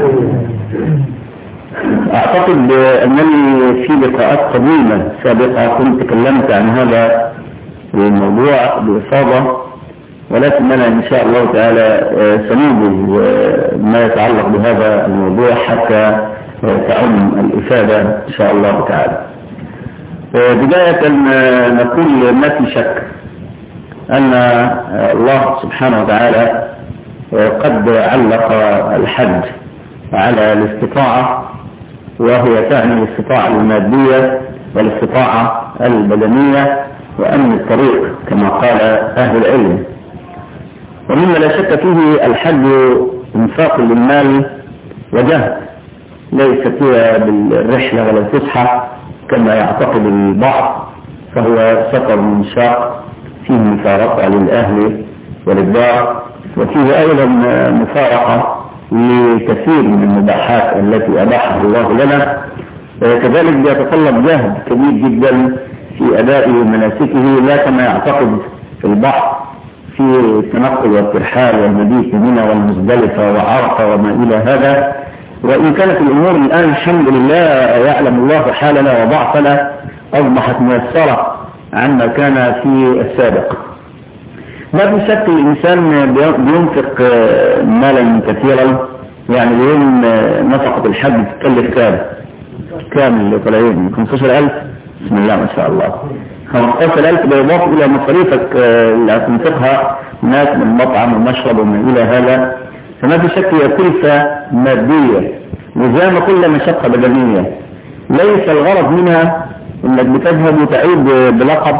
أعتقد أنني في لقاءات قديمة سابقة كنت تكلمت عن هذا الموضوع بإفاضة ولكننا إن شاء الله تعالى سنوجز ما يتعلق بهذا الموضوع حتى تعم الإفادة إن شاء الله تعالى بداية نقول ما في شك أن الله سبحانه وتعالى قد علق الحج على الاستطاعة وهي تعني الاستطاعة المادية والاستطاعة البدنية وأمن الطريق كما قال أهل العلم ومما لا شك فيه الحج انفاق للمال وجهد ليس فيها بالرحلة ولا الفسحة كما يعتقد البعض فهو سفر منشاق فيه مفارقة للأهل وللدار وفيه أيضا مفارقة لكثير من المباحات التي أباحها الله لنا كذلك بيتطلب جهد كبير جدا في أداء مناسكه لا كما يعتقد البعض في التنقل والترحال والمبيت منى والمزدلفة وعرفة وما إلى هذا وإن كانت الأمور الآن الحمد لله يعلم الله حالنا وضعفنا أصبحت ميسرة عما كان في السابق ما في شك الإنسان بينفق مالا كثيرا يعني اليوم نفقة الحج تكلف كام كام اللي طالعين 15000 بسم الله ما شاء الله 15000 بيضاف إلى مصاريفك اللي هتنفقها هناك من مطعم ومشرب وما إلى هذا فما في شك هي كلفة مادية وزي ما كل مشقة بدنية ليس الغرض منها انك بتذهب وتعيد بلقب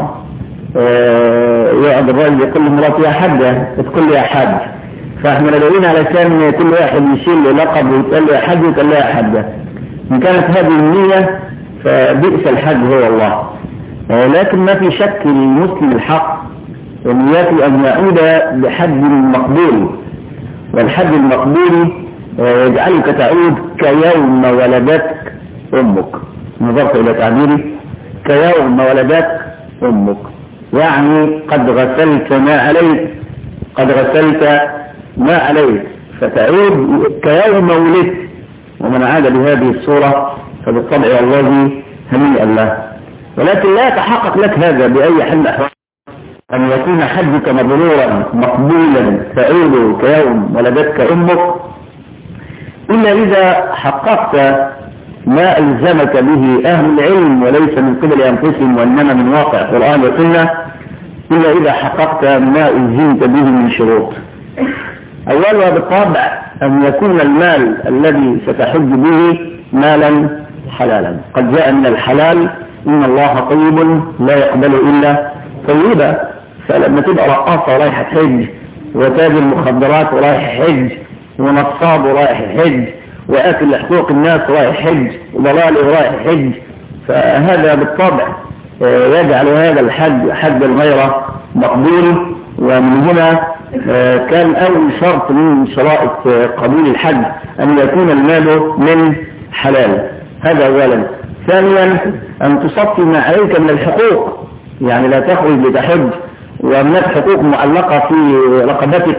يقعد الراجل يقول لمراته يا حاجة تقول لي يا حاج فاحنا راجعين علشان كل واحد يشيل له لقب ويتقال له يا حاج ويتقال له يا حاجة ان كانت هذه النية فبئس الحج هو الله لكن ما في شك للمسلم الحق نيته ان يعود بحج مقبول والحج المقبول يجعلك تعود كيوم ولدتك امك نظرت الى تعبيري كيوم ولدتك امك يعني قد غسلت ما عليك قد غسلت ما عليك فتعود كيوم ولدت ومن عاد بهذه الصورة فبالطبع والله هنيئا له ولكن لا يتحقق لك هذا بأي حل أحوال أن يكون حجك مبرورا مقبولا تعود كيوم ولدتك أمك إلا إذا حققت ما ألزمك به أهل العلم وليس من قبل أنفسهم وإنما من واقع القرآن والسنة إلا إذا حققت ما ألزمت به من شروط أولها بالطبع أن يكون المال الذي ستحج به مالا حلالا قد جاء من الحلال إن الله طيب لا يقبل إلا طيبا فلما تبقى رقاصة رايحة حج وتاجر مخدرات ورايح حج ونصاب ورايح حج وآكل حقوق الناس رايح حج وضلالي ورايح حج فهذا بالطبع يجعل هذا الحج حجا غير مقبول ومن هنا كان أول شرط من شرائط قبول الحج أن يكون المال من حلال هذا أولا ثانيا أن تصفي ما عليك من الحقوق يعني لا تخرج لتحج وهناك حقوق معلقة في رقبتك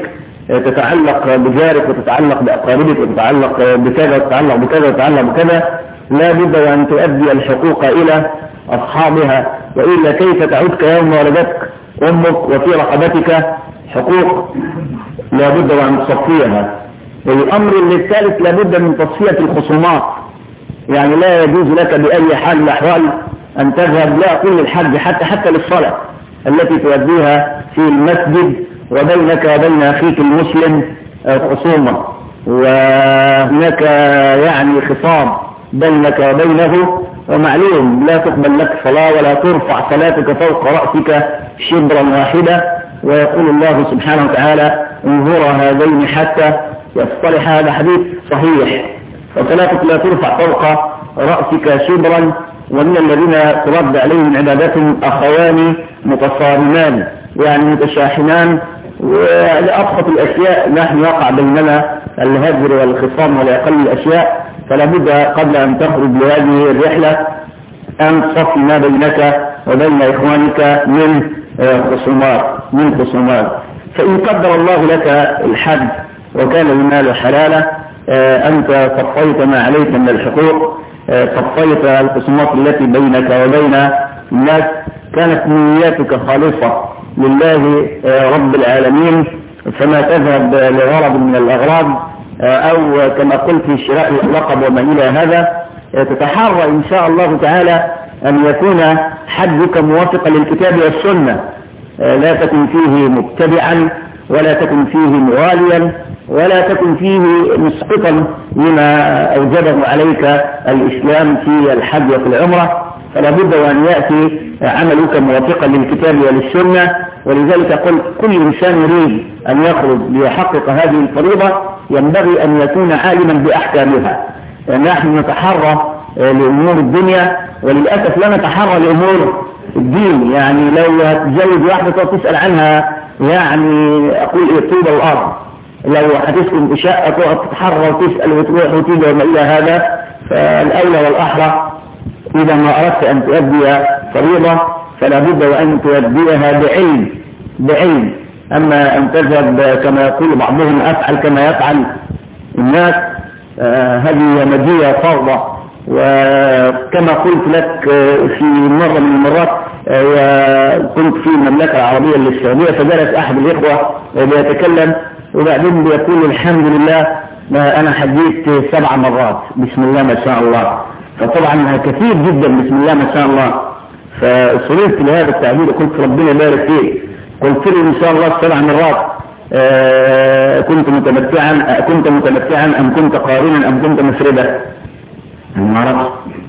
تتعلق بجارك وتتعلق بأقاربك وتتعلق بكذا وتتعلق بكذا وتتعلق بكذا لا بد وأن تؤدي الحقوق إلى أصحابها وإلا كيف تعودك يوم ولدتك أمك وفي رقبتك حقوق لا بد وأن تصفيها والأمر الثالث لا بد من تصفية الخصومات يعني لا يجوز لك بأي حال من الأحوال أن تذهب لا أقول للحج حتى حتى للصلاة التي تؤديها في المسجد وبينك وبين أخيك المسلم خصومة وهناك يعني خصام بينك وبينه ومعلوم لا تقبل لك صلاة ولا ترفع صلاتك فوق رأسك شبرا واحدة ويقول الله سبحانه وتعالى انظر هذين حتى يصطلح هذا حديث صحيح وصلاتك لا ترفع فوق رأسك شبرا ومن الذين ترد عليهم عبادتهم أخوان متصارمان يعني متشاحنان ولأبسط الأشياء نحن يقع بيننا الهجر والخصام ولأقل الأشياء فلا بد قبل أن تخرج لهذه الرحلة أن تصفي ما بينك وبين إخوانك من خصومات من خصومات فإن قدر الله لك الحج وكان المال حلالا أنت صفيت ما عليك من الحقوق صفيت الخصومات التي بينك وبين الناس كانت نياتك خالصة لله رب العالمين فما تذهب لغرض من الأغراض أو كما قلت في شراء اللقب وما إلى هذا تتحرى إن شاء الله تعالى أن يكون حجك موافقا للكتاب والسنة لا تكن فيه متبعا ولا تكن فيه مواليا ولا تكن فيه مسقطا لما أوجبه عليك الإسلام في الحج وفي العمرة فلا بد وأن يأتي عملك موافقا للكتاب وللسنة ولذلك قل كل إنسان يريد أن يخرج ليحقق هذه الفريضة ينبغي أن يكون عالما بأحكامها نحن نتحرى لأمور الدنيا وللأسف لا نتحرى لأمور الدين يعني لو هتتزوج واحدة تسأل عنها يعني أقول إيه طوبى الأرض لو هتسكن في شقة تقعد تتحرى وتسأل وتروح وتيجي وما إلى هذا فالأولى والأحرى إذا ما أردت أن تؤدي فريضة فلا بد وأن تؤديها بعلم بعلم أما أن تذهب كما يقول بعضهم أفعل كما يفعل الناس آه هذه مجية فرضة وكما قلت لك في مرة من المرات وكنت في المملكة العربية للسعودية فجلس أحد الإخوة وبيتكلم وبعدين بيقول الحمد لله ما أنا حجيت سبع مرات بسم الله ما شاء الله فطبعا كثير جدا بسم الله ما شاء الله فصرفت لهذا التعبير قلت ربنا يبارك فيك قلت له ان شاء الله سبع مرات آه كنت متمتعا كنت متمتعا ام كنت قارنا ام كنت مفردا ما اعرفش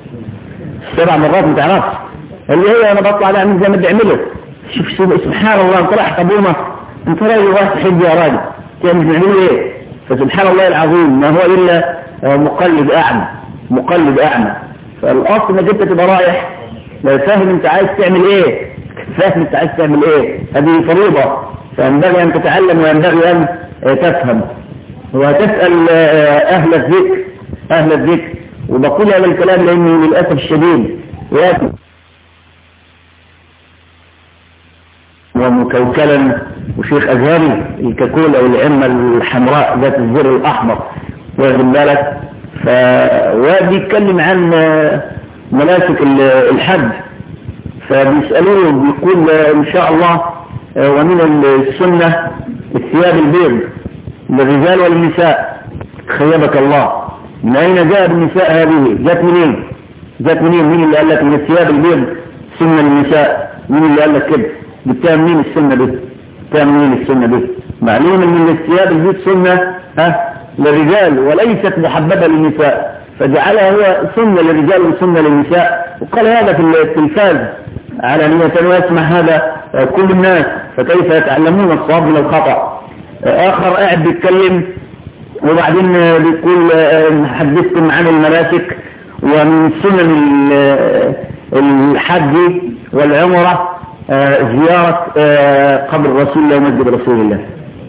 سبع مرات ما تعرفش اللي هي انا بطلع على زي ما بيعمله شوف سبحان الله انت رايح قبومه انت راجل رايح تحج يا راجل كان بيعملوا ايه فسبحان الله العظيم ما هو الا مقلد اعمى مقلد اعمى فالاصل انك انت تبقى رايح لو فاهم انت عايز تعمل ايه فاهم انت عايز تعمل ايه هذه فريضة فينبغي ان تتعلم وينبغي ان تفهم وتسأل اهل الذكر اهل الذكر وبقول هذا الكلام لاني للأسف الشديد ياتي ومكوكلا وشيخ ازهري الكاكولا والعمة الحمراء ذات الزر الاحمر واخد بالك فبيتكلم عن مناسك الحج فبيسألوه بيقول إن شاء الله ومن السنة الثياب البيض للرجال والنساء خيبك الله من أين جاء النساء هذه جات منين جات منين مين اللي قال لك من الثياب البيض سنة للنساء مين اللي قال لك كده جبتها منين السنة دي جبتها منين السنة دي معلوم ان الثياب البيض سنة ها للرجال وليست محببة للنساء فجعلها هو سنة للرجال وسنة للنساء وقال هذا في التلفاز على أن يسمع هذا كل الناس فكيف يتعلمون الصواب من الخطأ آخر قاعد بيتكلم وبعدين بيقول حدثكم عن المناسك ومن سنن الحج والعمرة زيارة قبر رسول الله ومسجد رسول الله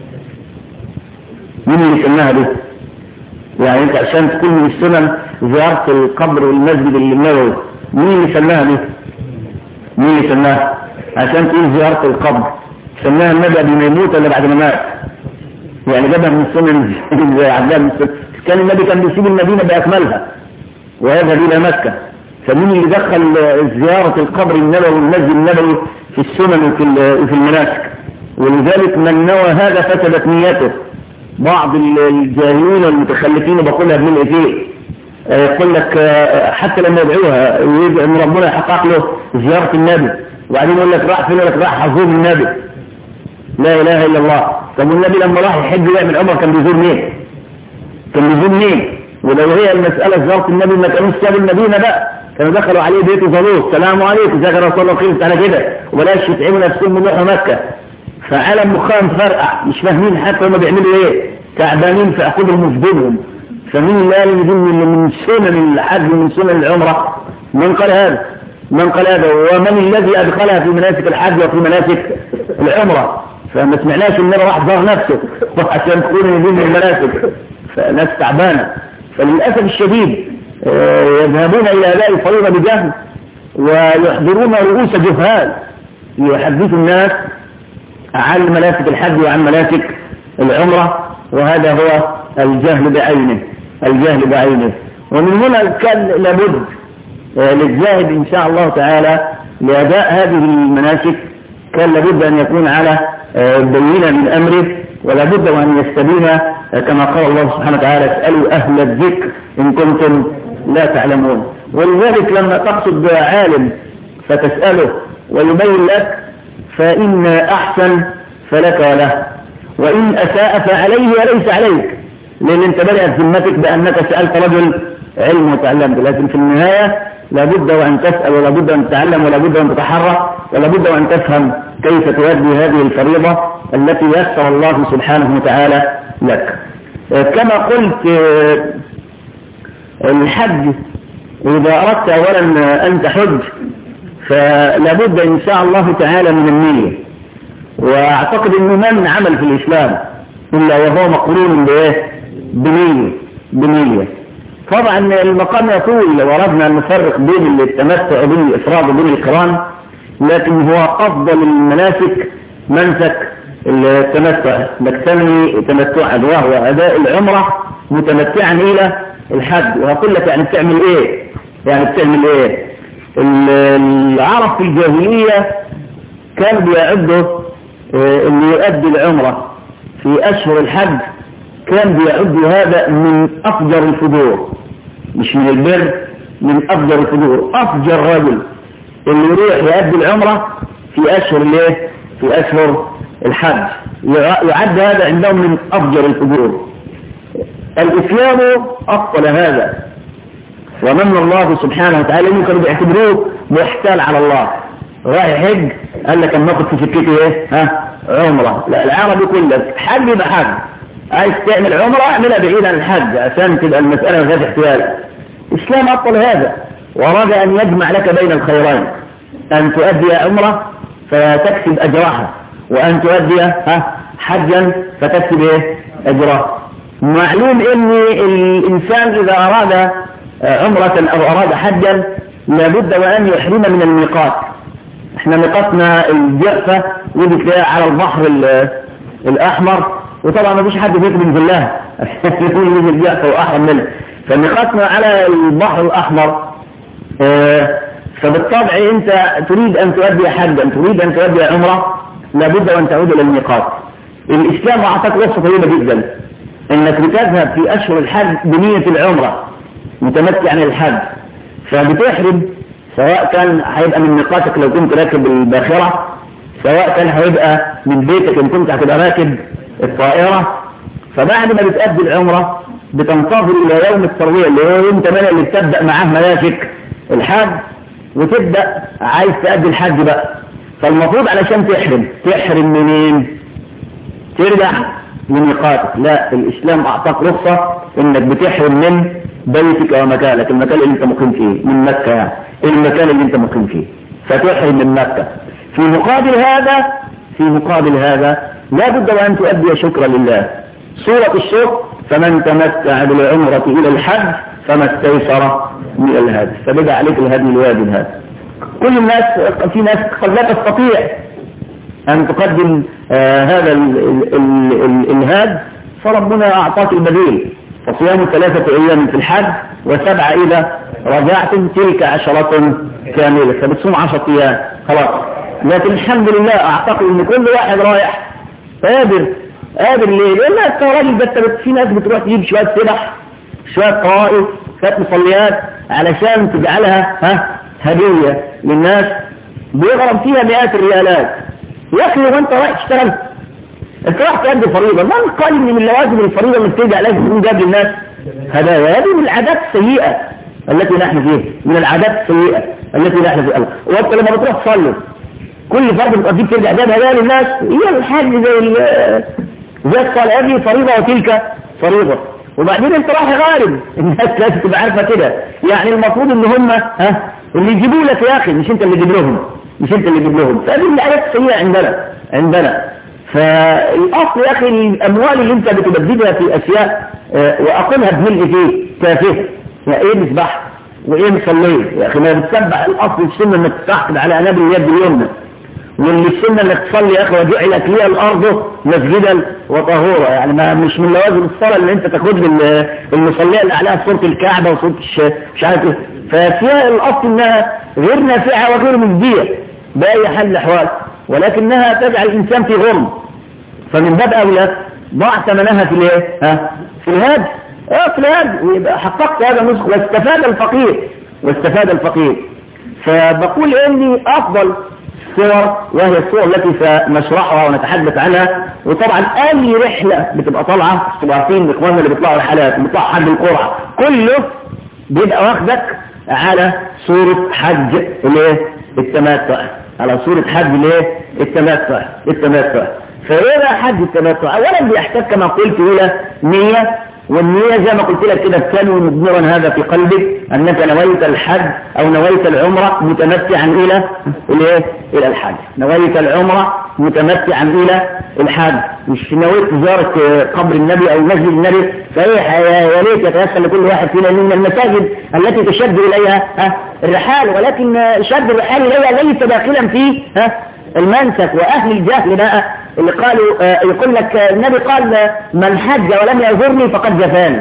مين اللي سماها دي يعني انت عشان تكون من السنن زيارة القبر والمسجد النبوي مين اللي سماها دي مين اللي سماها عشان تقول زيارة القبر سماها النبي قبل ما يموت ولا بعد ما مات يعني جابها من السنن زي عبد الله بن السنن كان النبي كان بيسيب المدينة بأكملها ويذهب إلى مكة فمين اللي دخل زيارة القبر النبوي والمسجد النبوي في السنن وفي وفي المناسك ولذلك من نوى هذا فسدت نيته بعض الجاهلين والمتخلفين بقولها بملء فيه يقول لك حتى لما يدعوها يريد ان ربنا يحقق له زيارة النبي وبعدين يقول لك راح فين يقول لك راح حظوظ النبي لا اله الا الله طب والنبي لما راح يحب يعمل عمره كان بيزور مين كان بيزور مين ولو هي المسألة زيارة النبي ما كانوش سابوا المدينة بقى كانوا دخلوا عليه بيته زاروه السلام عليكم ازيك يا رسول الله خير على كده وبلاش يتعبوا نفسهم من روحوا مكة فعالم مخام فرقع مش فاهمين حتى هم بيعملوا ايه تعبانين في عقولهم وفي دينهم فمين اللي قال ان من من سنن الحج من سنن العمرة من قال هذا من قال هذا ومن الذي ادخلها في مناسك الحج وفي مناسك العمرة فما سمعناش ان راح ظهر نفسه عشان تكون ان دي من المناسك فناس تعبانة فللأسف الشديد يذهبون إلى أداء الفريضة بجهل ويحضرون رؤوس جهال يحدثوا الناس عن مناسك الحج وعن مناسك العمرة وهذا هو الجهل بعينه الجهل بعينه ومن هنا كان لابد للزاهد إن شاء الله تعالى لأداء هذه المناسك كان لابد أن يكون على بينة من أمره ولا بد وأن يستبين كما قال الله سبحانه وتعالى اسألوا أهل الذكر إن كنتم لا تعلمون ولذلك لما تقصد عالم فتسأله ويبين لك فإن أحسن فلك وله وإن أساء فعليه وليس عليك لأن أنت بدأت ذمتك بأنك سألت رجل علم وتعلمت لكن في النهاية لابد وأن تسأل ولابد أن تتعلم ولابد أن تتحرك ولابد وأن تفهم كيف تؤدي هذه الفريضة التي يسر الله سبحانه وتعالى لك كما قلت الحج إذا أردت أولا أن تحج فلابد إن شاء الله تعالى من النية وأعتقد أنه من عمل في الإسلام إلا وهو مقرون بإيه بنية بنية طبعا المقام يطول لو أردنا أن نفرق بين التمتع وبين الإفراد وبين القران لكن هو أفضل المناسك منسك التمتع نكتمي تمتعا وهو أداء العمرة متمتعا إلى الحج وهقول لك يعني بتعمل إيه يعني بتعمل إيه العرب في الجاهلية كانوا بيعدوا اللي يؤدي العمرة في أشهر الحج كان بيعد هذا من أفجر الفجور مش من البر من أفجر الفجور أفجر رجل اللي يروح يؤدي العمرة في أشهر الايه في أشهر الحج يعد هذا عندهم من أفجر الفجور الإسلام أبطل هذا ومن الله سبحانه وتعالى اللي كانوا بيعتبروه محتال على الله رايح حج قال لك اما اخد في سكتي ايه ها عمره لا العربي كله حج يبقى حج عايز تعمل عمره اعملها بعيد عن الحج عشان تبقى المساله ما فيهاش احتيال الاسلام ابطل هذا واراد ان يجمع لك بين الخيرين ان تؤدي عمره فتكسب اجرها وان تؤدي ها حجا فتكسب ايه اجرها معلوم ان الانسان اذا اراد عمرة او اراد حجا لابد وان يحرم من الميقات احنا ميقاتنا الجعفة ودي تلاقيها على البحر الاحمر وطبعا ما فيش حد فيكم بينزل لها يكون يجي الجعفة واحرم منها فميقاتنا على البحر الاحمر اه فبالطبع انت تريد ان تؤدي حجا تريد ان تؤدي عمرة لابد وان تعود الى الميقات الاسلام اعطاك وصفة طيبة جدا انك بتذهب في اشهر الحج بنية العمرة متمتع عن الحج فبتحرم سواء كان هيبقى من ميقاتك لو كنت راكب الباخرة سواء كان هيبقى من بيتك ان كنت هتبقى راكب الطائرة فبعد ما بتأدي العمرة بتنتظر الى يوم التروية اللي هو يوم 8 اللي بتبدأ معاه مناسك الحج وتبدأ عايز تأدي الحج بقى فالمفروض علشان تحرم تحرم منين ترجع لميقاتك لا الاسلام اعطاك رخصة انك بتحرم من بيتك ومكانك المكان اللي انت مقيم فيه من مكة يعني المكان اللي انت مقيم فيه فتحرم من مكة في مقابل هذا في مقابل هذا لا بد وان تؤدي شكرا لله سورة الشكر فمن تمتع بالعمرة الى الحج فما استيسر من الهدي فبدأ عليك الهدي الواجب هذا كل الناس في ناس قد لا تستطيع أن تقدم آه هذا ال ال ال الهاد فربنا أعطاك البديل فصيام ثلاثة أيام في الحج وسبعة إذا رجعتم تلك عشرة كاملة فبتصوم عشرة أيام خلاص لكن الحمد لله أعتقد أن كل واحد رايح قادر قادر ليه؟ لأن أنت راجل ده في ناس بتروح تجيب شوية سبح شوية طوائف شوية مصليات علشان تجعلها ها هدية للناس بيغرم فيها مئات الريالات يا أخي وأنت رايح تشتغل انت راح تأدي فريضة من قال ان من لوازم الفريضة اللي بترجع لازم تكون جاب للناس هدايا هذه من العادات السيئة التي نحن فيها من العادات السيئة التي نحن فيها وانت لما بتروح تصلي كل فرد بتقضيه بترجع جاب هدايا للناس هي الحاج زي زي الصلاة هذه فريضة وتلك فريضة وبعدين انت رايح غارب الناس لازم تبقى عارفة كده يعني المفروض ان هم ها اللي يجيبوا لك يا اخي مش انت اللي تجيب لهم مش انت اللي تجيب لهم فهذه من العادات السيئة عندنا عندنا فالأصل يا أخي الأموال اللي أنت بتبددها في أشياء اه وأقولها بملء فيه تافه يا إيه مسبح وإيه مصلي يا أخي ما بتسبح الأصل السنة إنك تستحقد على أناب اليد اليمنى واللي السنة إنك تصلي يا أخي وجعلت لي الأرض مسجدا وطهورا يعني ما مش من لوازم الصلاة اللي أنت تاخد المصلية اللي عليها صورة الكعبة وصورة مش عارف إيه ففيها الأصل إنها غير نافعة وغير مجدية بأي حال الأحوال ولكنها تجعل الإنسان في غرم فمن باب أولى ضع ثمنها في الايه ها في الهاد اه في الهاد ويبقى حققت هذا النسخ واستفاد الفقير واستفاد الفقير فبقول اني افضل الصور وهي الصور التي سنشرحها ونتحدث عنها وطبعا اي رحلة بتبقى طالعة تبقى عارفين اخواننا اللي بيطلعوا رحلات بيطلعوا حج القرعة كله بيبقى واخدك على صورة حج الايه التمتع على صورة حج الايه التمتع التمتع فايه بقى حج التمتع اولا بيحتاج كما قلت الى نية والنية زي ما قلت لك كده كانوا مضمرا هذا في قلبك انك نويت الحج او نويت العمرة متمتعا الى الايه الى الحج نويت العمرة متمتعا الى الحج مش نويت زيارة قبر النبي او مسجد النبي صحيح يا ريت يتيسر لكل واحد فينا من المساجد التي تشد اليها ها الرحال ولكن شد الرحال اليها ليس داخلا في ها المنسك واهل الجهل بقى اللي قالوا آه يقول لك النبي قال من حج ولم يزورني فقد جفاني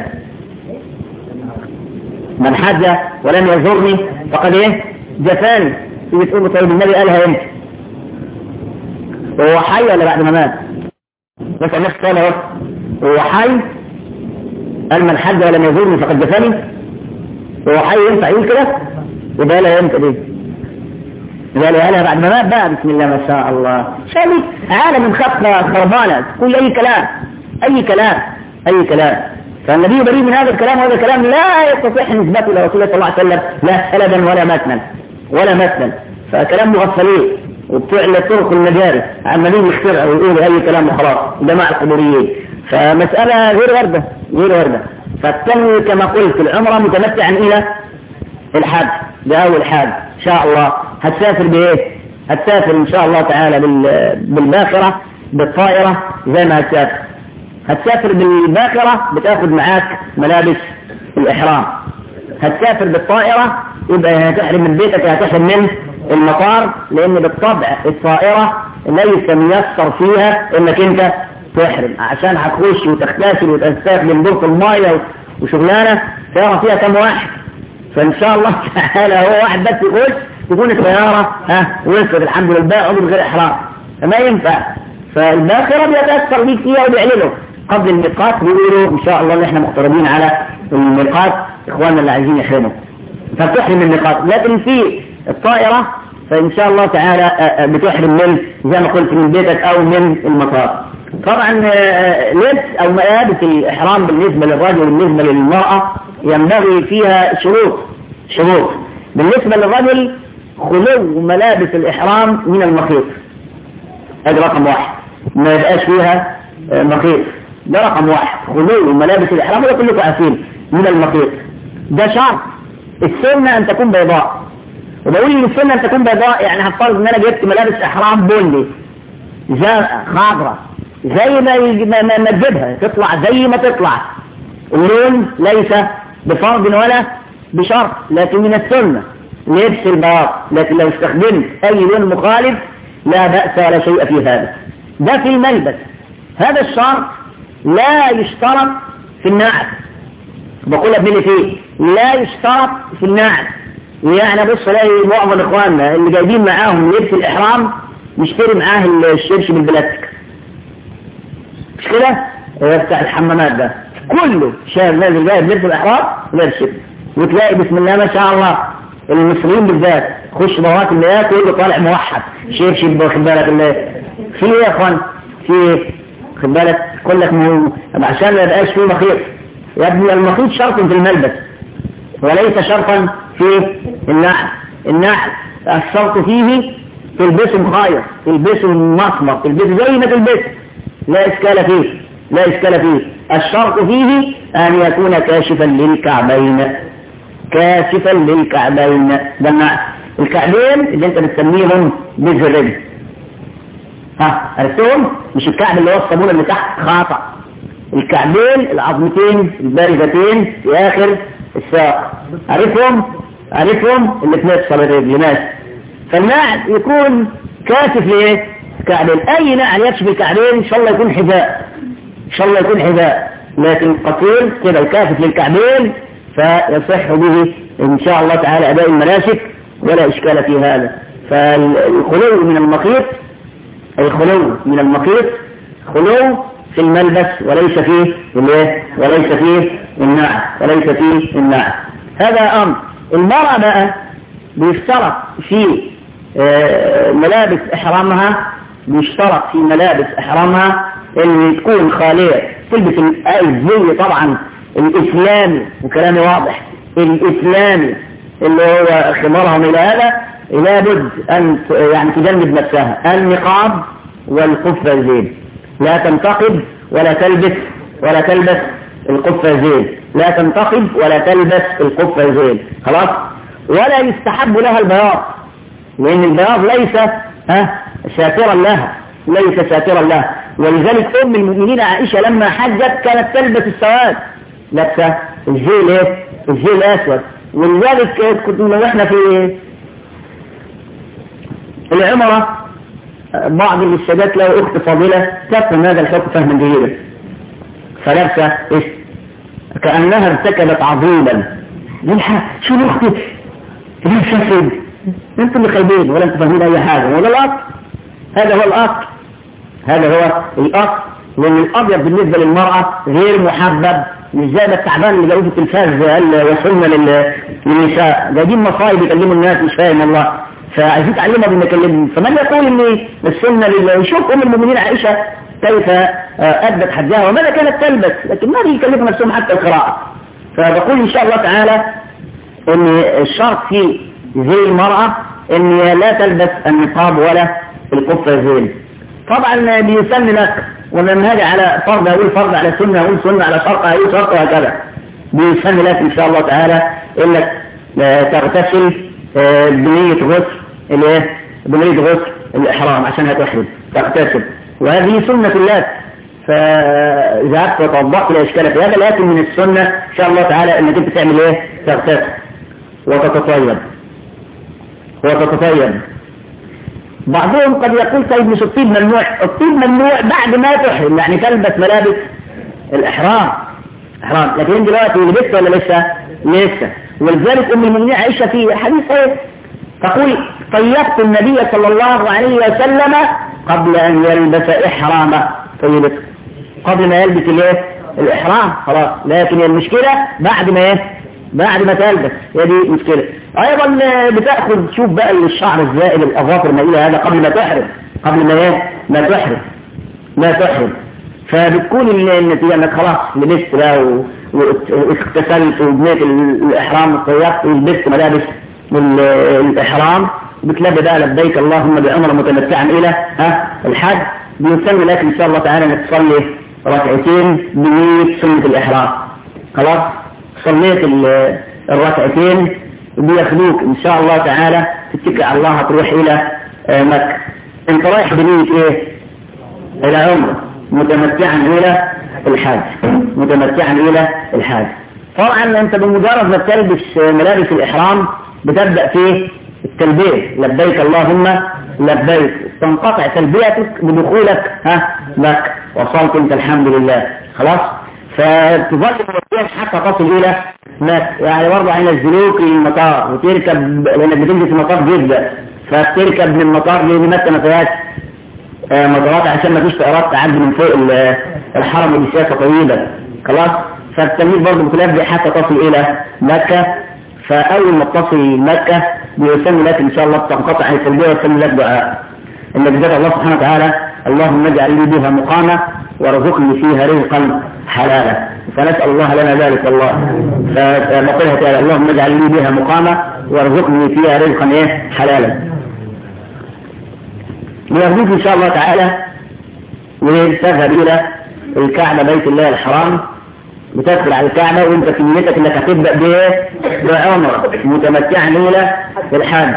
من حج ولم يزورني فقد ايه جفاني تيجي تقول له طيب النبي قالها امتى هو حي ولا بعد ما مات بس الناس قال اهو هو حي قال من حج ولم يزورني فقد جفاني هو حي ينفع يقول كده يبقى لها امتى دي قالوا قالها بعد ما مات بقى بسم الله ما شاء الله شايف عالم خطة خربانة تقول أي كلام أي كلام أي كلام فالنبي بريء من هذا الكلام وهذا الكلام لا يستطيع نسبته إلى رسول الله صلى الله عليه وسلم لا سلبا ولا متنا ولا متنا فكلام مغفلين وبتوع طرق المجاري عمالين يخترعوا ويقولوا أي كلام وخلاص جماعة القبوريين فمسألة غير وردة غير وردة فالتنوي كما قلت العمرة متمتعا إلى الحج ده أول حاجة إن شاء الله هتسافر بإيه هتسافر إن شاء الله تعالى بالباخرة بالطائرة زي ما هتسافر هتسافر بالباخرة بتاخد معاك ملابس الإحرام هتسافر بالطائرة يبقى هتحرم من بيتك هتحرم من المطار لأن بالطبع الطائرة ليس ميسر فيها إنك أنت تحرم عشان هتخش وتغتسل وتستخدم دورة المية وشغلانة سيارة فيها كم واحد فإن شاء الله تعالى هو واحد بس يخش تكون الطيارة ها وصلت الحمد لله عضو غير إحرام فما ينفع فالباخرة بيتأثر بيك فيها وبيعلنوا قبل الميقات بيقولوا إن شاء الله إن إحنا مقتربين على الميقات إخواننا اللي عايزين يحرموا فبتحرم الميقات لكن في الطائرة فإن شاء الله تعالى بتحرم من زي ما قلت من بيتك أو من المطار طبعا لبس أو ملابس الإحرام بالنسبة للرجل وبالنسبة للمرأة ينبغي فيها شروط شروط بالنسبة للرجل خلو ملابس الإحرام من المخيط هذا رقم واحد ما يبقاش فيها مخيط ده رقم واحد خلو ملابس الإحرام وده كلكم عارفين من المخيط ده شرط السنة أن تكون بيضاء وبقول ان السنة أن تكون بيضاء يعني هفترض ان انا جبت ملابس احرام بني زرقاء خضراء زي ما ما ما تجيبها تطلع زي ما تطلع اللون ليس بفرض ولا بشرط لكن من السنة لبس البياض لكن لو استخدمت اي لون مخالف لا بأس ولا شيء في هذا ده في الملبس هذا الشرط لا يشترط في النعل بقول ابن فيه لا يشترط في النعل يعني بص الاقي معظم اخواننا اللي جايبين معاهم لبس الاحرام نشتري معاه الشبشب البلاستيك مش كده؟ هو بتاع الحمامات ده كله شاب نازل جايب لبس الاحرام ولابس شبشب وتلاقي بسم الله ما شاء الله المصريين بالذات خش دورات المياه كله طالع موحد شبشب واخد بالك الله في ايه يا اخوان؟ في ايه؟ خد بالك كل لك مهم عشان ما يبقاش فيه مخيط يا ابني المخيط شرط في الملبس وليس شرطا في النعل النعل الشرط فيه تلبسه مخيط تلبسه مسمر تلبسه زي ما تلبسه لا إشكال فيه لا إشكال فيه الشرط فيه أن يكون كاشفا للكعبين كاشفا للكعبين ده النعل الكعبين اللي انت بتسميهم بالزرين ها عرفتهم مش الكعب اللي هو الصابون اللي تحت خاطئ الكعبين العظمتين البارزتين في اخر الساق عارفهم عارفهم اللي في نفس الرجل ماشي فالنعل يكون كاشف لايه كعبين اي نعل يكشف الكعبين ان شاء الله يكون حذاء ان شاء الله يكون حذاء لكن قصير كده الكاشف للكعبين فيصح به ان شاء الله تعالى اداء المناسك ولا اشكال في هذا فالخلو من المخيط الخلو من المخيط خلو في الملبس وليس فيه الايه وليس فيه النعل وليس فيه النعل هذا امر المرأة بقى بيشترط في ملابس احرامها بيشترط في ملابس احرامها ان تكون خالية تلبس الزي طبعا الاسلامي وكلامي واضح الاسلامي اللي هو خمارهم الى هذا لابد ان يعني تجنب نفسها النقاب والقفازين لا تنتقب ولا تلبس ولا تلبس القفازين لا تنتقب ولا تلبس القفازين خلاص ولا يستحب لها البياض لان البياض ليس ها ساترا لها ليس ساترا لها ولذلك ام المؤمنين عائشة لما حجت كانت تلبس السواد لابسه الجيل ايه الجيل الاسود ولذلك كنا احنا في العمرة بعض السادات له اخت فاضلة تفهم هذا الحكم فهما جيدا فلابسه ايش كأنها ارتكبت عظيما يلحق شو اختي ليه شفد انتم اللي خايبين ولا انتم فاهمين اي حاجة ولا الاصل هذا هو الاصل هذا هو الاصل لان الابيض بالنسبة للمرأة غير محبب مش زي التعبان اللي جايبه في التلفاز قال وصلنا للنساء جايبين مصايب يكلموا الناس مش فاهم الله فعايزين تعلمها بنكلمهم فمن يقول ان السنة لله شوف ام المؤمنين عائشة كيف ادت حجها وماذا كانت تلبس لكن ما بيكلفوا نفسهم حتى القراءة فبقول ان شاء الله تعالى ان الشرط في زي المرأة ان لا تلبس النقاب ولا القفازين طبعا بيسمي لك ولما هاجي على فرض اقول فرض على سنة اقول سنة على شرط اقول شرط وهكذا بيسمي لك ان شاء الله تعالى انك تغتسل بنية غسل الايه بنية غسل الاحرام عشان هتحرم تغتسل وهذه سنة الله فإذا عدت وتوضحت لا إشكال في هذا لكن من السنة إن شاء الله تعالى أنك أنت تعمل إيه تغتسل وتتطيب وتتطيب بعضهم قد يقول طيب مش الطيب ممنوع الطيب ممنوع بعد ما تحرم يعني تلبس ملابس الإحرام إحرام لكن دلوقتي لبست ولا لسه لسه ولذلك أم المؤمنين عائشة في حديث ايه تقول طيبت النبي صلى الله عليه وسلم قبل أن يلبس إحرامه طيبت قبل ما يلبس الايه الإحرام خلاص لكن المشكلة بعد ما ايه بعد ما تلبس هي دي مشكلة أيضا بتأخذ شوف بقى الشعر الزائد الأظافر المائلة هذا قبل ما تحرم قبل ما ايه ما تحرم ما تحرم فبتكون النتيجة انك خلاص لبست بقى واغتسلت وبنيت الإحرام الطيبت ولبست ملابس الإحرام بتلبي بقى لبيك اللهم بعمر متمتعا إلى ها الحج بيسمي لك إن شاء الله تعالى انك تصلي ركعتين بنية سنة الإحرام خلاص صليت الركعتين بياخدوك إن شاء الله تعالى تتكل على الله تروح إلى مكة انت رايح بنية ايه إلى عمره متمتعا إلى الحاج متمتعا إلى الحاج طبعا أنت بمجرد ما تلبس ملابس الإحرام بتبدأ في التلبية لبيك اللهم لبيك تنقطع تلبيتك بدخولك ها مكة وصلت انت الحمد لله خلاص فتظل المسيح حتى تصل الى مكة يعني برضه هينزلوك المطار وتركب لانك بتنزل في مطار جدة فتركب من المطار لان مكة ما فيهاش آه، مطارات عشان ما فيش طيارات تعدي من فوق ال- الحرم بمسافة طويلة خلاص فالتلميذ برضه بتلبي حتى تصل الى مكة فاول ما تصل مكة بيسمي لك ان شاء الله تنقطع التلبية ويسمي لك دعاء انك ذكر الله سبحانه وتعالى اللهم اجعل لي بها مقامة وارزقني فيها رزقا حلالا فنسأل الله لنا ذلك الله فنقولها تعالى اللهم اجعل لي بها مقامة وارزقني فيها رزقا ايه حلالا ليرجوك ان شاء الله تعالى وتذهب الى الكعبة بيت الله الحرام بتدخل على الكعبة وانت في نيتك انك هتبدأ بايه؟ بعمرة متمتعا الى الحج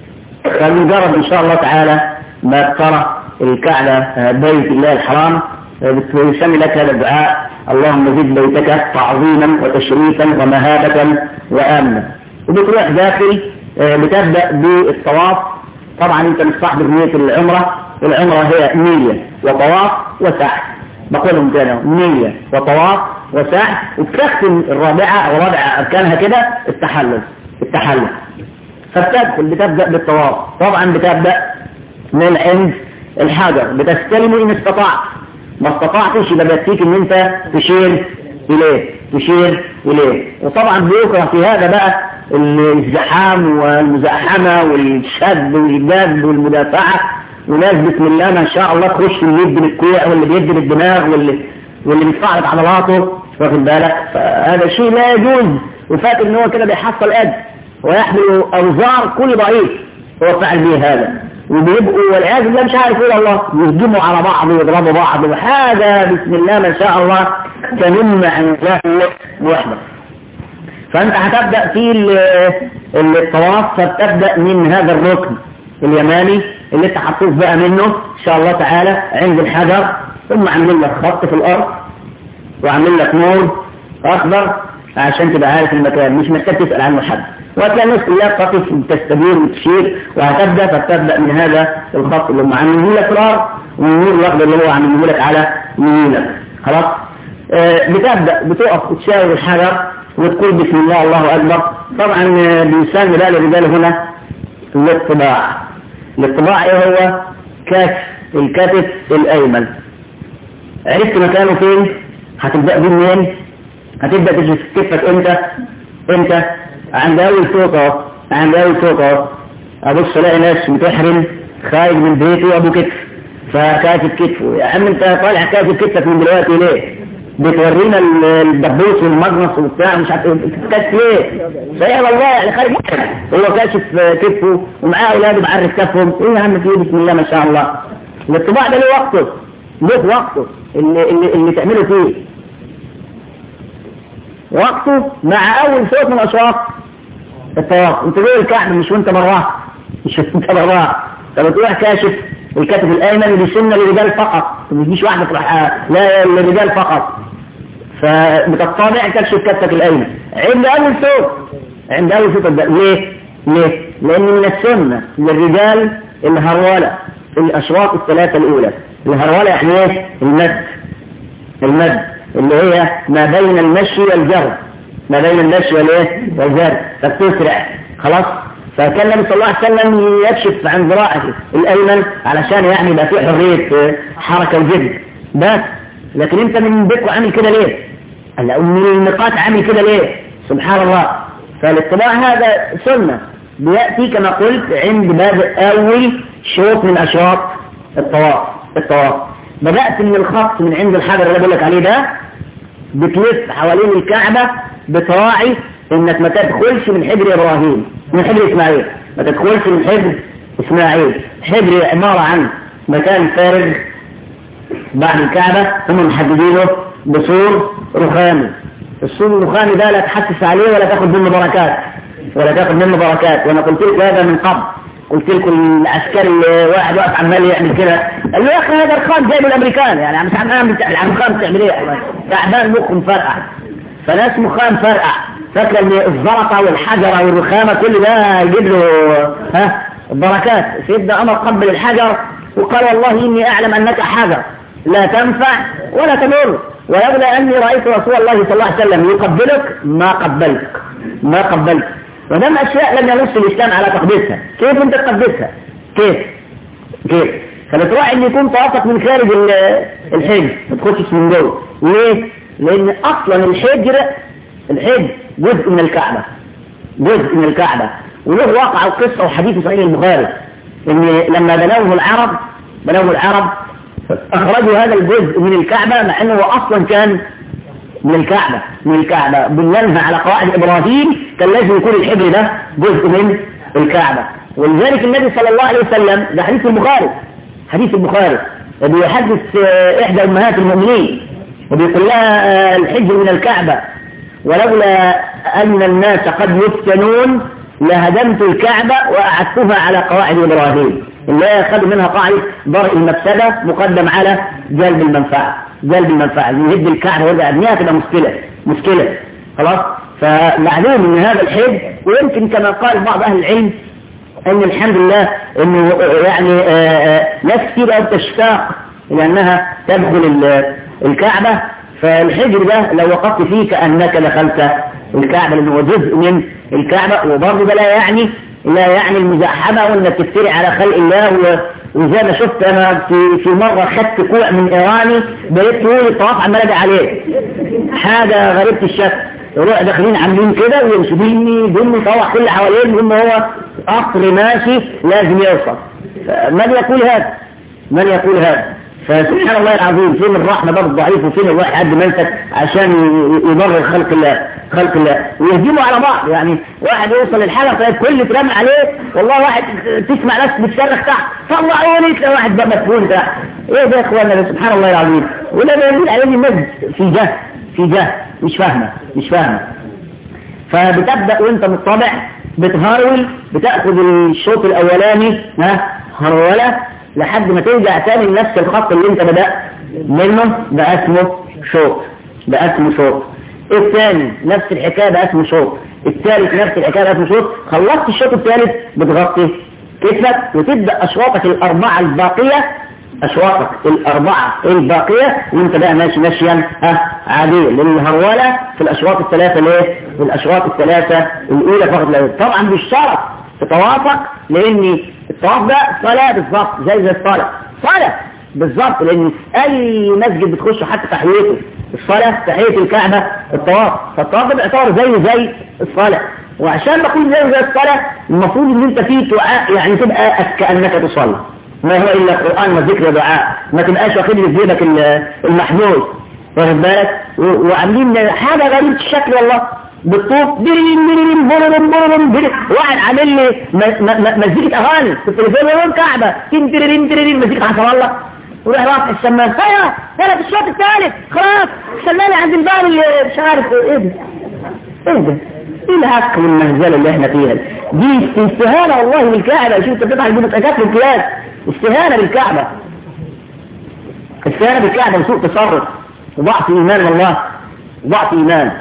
فمجرد ان شاء الله تعالى ما ترى الكعبة بيت الله الحرام يسمي لك هذا الدعاء اللهم زد بيتك تعظيما وتشريفا ومهابة وآمنا وبتروح داخل آه، بتبدأ بالطواف طبعا انت مش صاحب نية العمرة العمرة هي نية وطواف وسعي بقولهم تاني نية وطواف وسعي وبتختم الرابعة او رابع اركانها كده التحلل التحلل فبتدخل بتبدأ بالطواف طبعا بتبدأ من عند الحجر بتستلم ان استطعت ما استطعتش يبقى بيكفيك ان انت تشير اليه تشير اليه وطبعا بيكره في هذا بقى الزحام والمزاحمة والشد والجذب والمدافعة وناس بسم الله ما شاء الله تخش اللي يدي بالكوع واللي بيدي بالدماغ واللي واللي بيستعرض عضلاته واخد بالك فهذا شيء لا يجوز وفاكر ان هو كده بيحصل اجر ويحمل اوزار كل ضعيف هو فعل به هذا وبيبقوا والعياذ بالله مش عارف ايه الله يهجموا على بعض ويضربوا بعض وهذا بسم الله ما شاء الله كمما انزاه وحده فانت هتبدا في ال- الطواف فبتبدا من هذا الركن اليماني اللي انت هتطوف بقى منه ان شاء الله تعالى عند الحجر ثم عاملين لك خط في الارض وعامل لك نور اخضر عشان تبقى عارف المكان مش محتاج تسال عنه حد وهتلاقي الناس كلها تقف تستدير وتشير وهتبدا فتبدا من هذا الخط اللي هم عاملينه لك في الارض والنور الاخضر اللي هو عاملينه لك على يمينك خلاص آه، بتبدا بتقف وتشاور الحجر وتقول بسم الله الله اكبر طبعا آه، بيسمى بقى للرجال هنا الاطباع الاطباع ايه هو كف الكتف الايمن عرفت مكانه فين هتبدا بيه منين هتبدا تجلس كتفك امتى امتى عند اول فوق اهو عند اول فوق اهو ابص الاقي ناس بتحرم خارج من بيته ابو كتف فكاتب كتفه يا عم انت طالع كاتب كتفك من دلوقتي ليه بتورينا ال- الدبوس والمجنص وبتاع مش عارف كتف ليه سيئة والله يعني خارج هو كاشف كتفه ومعاه اولاده بعرف كتفهم ايه يا عم في إيه؟ بسم الله ما شاء الله الطباع ده له وقته له وقته اللي, اللي, اللي تعمله فيه وقته مع اول صوت من اشواط الطواف انت جوه الكعبه مش وانت براه مش وانت براه طب تروح كاشف الكتف الايمن دي سنه للرجال فقط مش مش واحده تروح لا للرجال فقط فبتطابع كشف كتفك الايمن عند اول صوت عند اول صوت الد- ليه؟ ليه؟ لان من السنه للرجال الهروله في الاشواط الثلاثه الاولى الهروله يعني ايه؟ المد المد اللي هي ما بين المشي والجر ما بين المشي والايه والجر فبتسرع خلاص فكان النبي صلى الله عليه وسلم يكشف عن ذراعه الايمن علشان يعني يبقى فيه حريه آه، حركه وجد بس لكن انت من بيتك عامل كده ليه؟ هلا من النقاط عامل كده ليه؟ سبحان الله فالاطلاع هذا سنه بياتي كما قلت عند باب اول شوط من اشواط الطواف الطواف بدأت من الخط من عند الحجر اللي بقول لك عليه ده بتلف حوالين الكعبة بتراعي انك ما تدخلش من حجر ابراهيم من حجر اسماعيل ما تدخلش من حجر اسماعيل حجر عبارة عن مكان فارغ بعد الكعبة ثم محددينه بسور رخامي السور الرخامي ده لا تحسس عليه ولا تاخد منه بركات ولا تاخد منه بركات وانا قلت لك هذا من قبل قلت لكم العسكري واحد واقف عمال يعمل كده قال له يا اخي هذا رخام جايبه الامريكان يعني مش عم الرخام بتعمل ايه تعبان مخه مفرقع فناس مخها مفرقع فاكره ان الزلطه والحجره والرخامه كل ده يجيب له ها البركات سيدنا عمر قبل الحجر وقال والله اني اعلم انك حجر لا تنفع ولا تضر ولولا أني رأيت رسول الله صلى الله عليه وسلم يقبلك ما قبلتك ما قبلت ودام أشياء لم ينص الإسلام على تقديسها كيف أنت تقدسها كيف كيف فبتروح ان يكون طوافك من خارج ال- الحجر ما تخشش من جوه ليه لان اصلا الحجر الحجر جزء من الكعبة جزء من الكعبة وله واقع وقصة وحديث صحيح البخاري ان لما بنوه العرب بنوه العرب اخرجوا هذا الجزء من الكعبة مع انه هو اصلا كان من الكعبة من الكعبة بنيانها على قواعد إبراهيم كان لازم يكون الحجر ده جزء من الكعبة ولذلك النبي صلى الله عليه وسلم ده حديث البخاري حديث البخاري بيحدث آه، إحدى أمهات المؤمنين وبيقول لها آه، الحجر من الكعبة ولولا أن الناس قد يفتنون لهدمت الكعبة وأعدتها على قواعد إبراهيم اللي هي أخذوا منها قاعدة ضرء المفسدة مقدم على جلب المنفعة جلب المنفعة يهد الكعبة ويرجع يبنيها تبقى مشكلة مشكلة خلاص فمعلوم ان هذا الحج ويمكن كما قال بعض اهل العلم ان الحمد لله انه يعني آه، آه، ناس كتير قوي تشتاق الى انها تدخل ال- الكعبة فالحجر ده لو وقفت فيه كأنك دخلت الكعبة لأنه هو جزء من الكعبة وبرضه ده لا يعني لا يعني المزاحمة وانك تفتري على خلق الله و- وزي ما شفت انا في في مرة خدت كوع من ايراني بقيت طول الطواف عمال ادعي عليه حاجة غريبة الشكل يروح داخلين عاملين كده ويمشوا بيني طوح كل حواليه المهم هو قصر ماشي لازم يوصل من يقول هذا من يقول هذا فسبحان الله العظيم فين الرحمة برضه ضعيف وفين الواحد قد منسك عشان ي- يبرر خلق الله خلق الله ويهجموا على بعض يعني واحد يوصل للحالة طيب كل ترمى عليه والله واحد تسمع ناس بتصرخ تحت طلعوني تلاقي واحد بقى مسؤول تحت ايه ده يا اخوانا ده سبحان الله العظيم ولا بيقول عليه الناس في جهل في جهل مش فاهمة مش فاهمة فبتبدأ وانت مطبع بتهرول بتأخذ الشوط الأولاني ها هرولة لحد ما ترجع تاني لنفس الخط اللي انت بدأت منه بقى اسمه شوط بقى اسمه شوط الثاني نفس الحكاية بقى اسمه شوط الثالث نفس الحكاية بقى اسمه شوط خلصت الشوط الثالث بتغطي كتفك وتبدأ أشواطك الأربعة الباقية أشواطك الأربعة الباقية وانت بقى ماشي ماشيا ها عادية لأن الهرولة في الأشواط الثلاثة ليه؟ في الأشواط الثلاثة الأولى فقط لا غير. طبعا بالشرط في طوافك لأن الطواف ده صلاة بالظبط زي زي الصلاة صلاة بالظبط لأن أي مسجد بتخشه حتى تحيته الصلاة تحية الكعبة الطواف فالطواف ده بيعتبر زيه زي الصلاة وعشان بقول زيه زي الصلاة المفروض ان انت فيه دعاء يعني تبقى كأنك تصلي ما هو إلا قرآن وذكر دعاء ما تبقاش واخد لي في جيبك ال- المحمول واخد بالك و- وعاملين حاجة غريبة الشكل والله بالطوف ديرين ديرين بررم بررم ديرين واحد عامل لي م- م- م- مزيكة أغاني في التليفون يقول كعبة تين ديرين ديرين مزيكة حسن الله وراح رافع السمان ايوه يلا في الشوط الثالث خلاص سلاني عند الباب اللي مش عارف ايه ده ايه ده ايه الهك والمهزله اللي احنا فيها دي استهانه والله بالكعبه شوف انت بتفتح الجبهه تكات القياس استهانه بالكعبه استهانه بالكعبه وسوء تصرف وضعف ايمان والله ضعف ايمان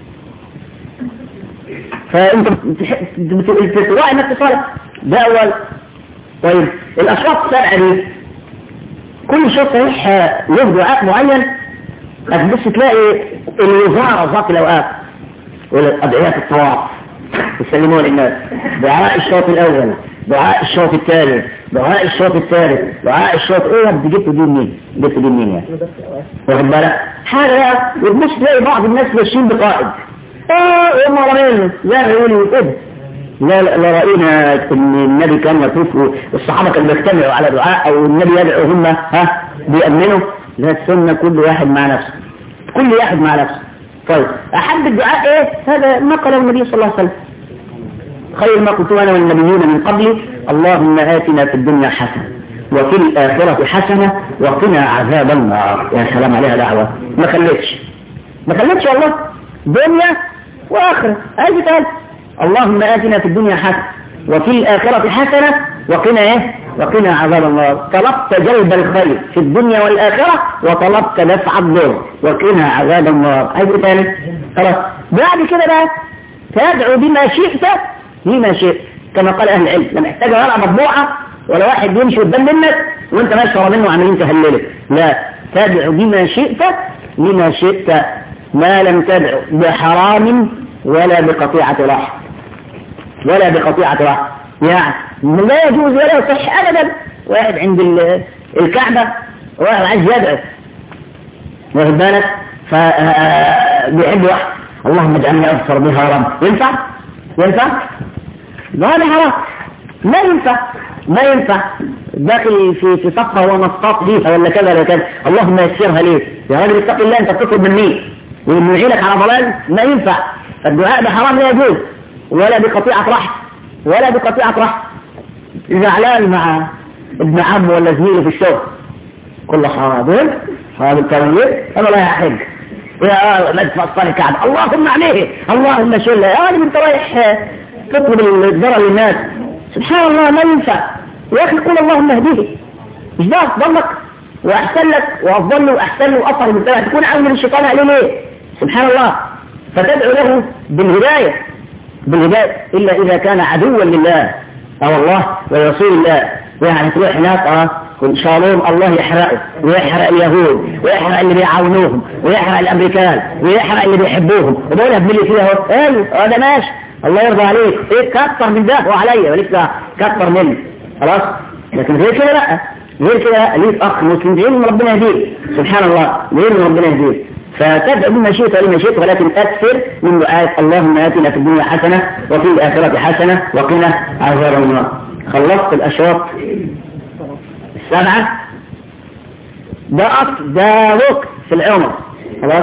فانت بتراعي انك تصالح ده اول طيب الاشراط السبعه دي كل شيء صحيح له دعاء معين هتبص تلاقي الوزارة ذات الأوقات والأدعية الطواف يسلمون للناس دعاء الشوط الأول دعاء الشوط الثالث دعاء الشوط الثالث دعاء الشوط ايه يا ابني جبت دي منين جبت دي منين يعني واخد بالك حاجة وتبص تلاقي بعض الناس ماشيين بقائد اه هم رمينا زي ما يقولوا كده لا لا لا رأينا ان النبي كان يطوف والصحابة كانوا بيجتمعوا على دعاء او النبي يدعو هم ها بيأمنوا لا السنة كل واحد مع نفسه كل واحد مع نفسه طيب احب الدعاء ايه هذا ما قاله النبي صلى الله عليه وسلم خير ما قلت انا والنبيين من قبلي اللهم آتنا في الدنيا حسنة وفي الآخرة حسنة وقنا عذاب النار يا سلام عليها دعوة ما خليتش ما خليتش والله دنيا وآخرة هذه قال اللهم آتنا في الدنيا حسنة وفي الآخرة حسنة وقنا ايه وقنا عذاب النار طلبت جلب الخير في الدنيا والآخرة وطلبت دفع الضر وقنا عذاب النار عايز ايه تاني خلاص بعد كده بقى تدعو بما شئت بما شئت كما قال اهل العلم لا محتاجه ورقه مطبوعه ولا واحد يمشي قدام منك وانت ماشي ورا منه وعمالين تهلله لا تدعو بما شئت لما شئت ما لم تدع بحرام ولا بقطيعة رحم ولا بقطيعة رحم يعني لا يجوز ولا يصح أبدا واحد عند ال- الكعبة واحد عايز يدعو واخد بالك فبيحب واحد اللهم اجعلني أبصر بها رب ينفع؟ ينفع؟ لا هذا حرام ما ينفع ما ينفع داخل في في صفقه هو نصاب ليها ولا كذا ولا كذا اللهم يسرها ليه يا راجل اتق الله انت بتطلب من مين وانه يعينك على ضلال ما ينفع فالدعاء ده حرام لا يجوز ولا بقطيعه رحم ولا بقطيعه رحم زعلان مع ابن عمه ولا زميله في الشغل كل حاضر حاضر كبير انا لا يحج يا مدفع الصالح كعب اللهم عليه اللهم شل يا راجل انت رايح آه، تطلب الضرر للناس سبحان الله ما ينفع يا اخي قول اللهم اهديه مش ده افضل لك واحسن لك وافضل له واحسن له واثر من تبع تكون عامل الشيطان عليه ليه سبحان الله فتدعو له بالهدايه بالهدايه الا اذا كان عدوا لله او الله ورسول الله يعني تروح هناك اه ان شاء الله الله يحرقه ويحرق اليهود ويحرق اللي بيعاونوهم ويحرق الامريكان ويحرق اللي بيحبوهم ودول ابن اللي فيها اهو ايوه اه ده ماشي الله يرضى عليك ايه كتر من ده وعليا وليس كتر مني خلاص لكن غير كده لا غير كده لا ليك اخ مسلم غير من ربنا يهديه سبحان الله غير من ربنا يهديه فتدعو بما شئت ولما شئت ولكن اكثر من دعاء اللهم اتنا في الدنيا حسنه وفي الاخره حسنه وقنا عذاب النار خلصت الاشواط السبعه ده أصل ده ركن في العمر خلاص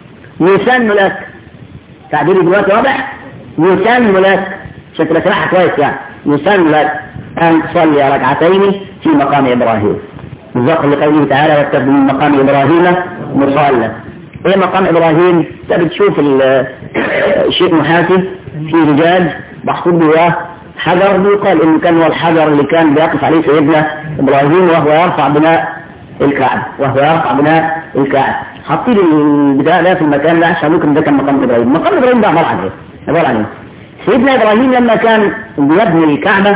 يسن لك تعبيري دلوقتي واضح يسن لك عشان تبقى سمعها كويس يعني يسن لك أن تصلي ركعتين في مقام إبراهيم بالظبط لقوله تعالى واتخذ من مقام إبراهيم مصلى ايه مقام إبراهيم انت بتشوف ال- الشيخ محاسي في رجال محطوط جواه حجر بيقال انه كان هو الحجر اللي كان بيقف عليه سيدنا ابراهيم وهو يرفع بناء الكعبة وهو يرفع بناء الكعبة حاطين البتاع ده في المكان ده عشان ممكن ده كان مقام ابراهيم مقام ابراهيم ده عبارة عن ايه؟ عبارة عن ايه؟ سيدنا ابراهيم لما كان بيبني الكعبة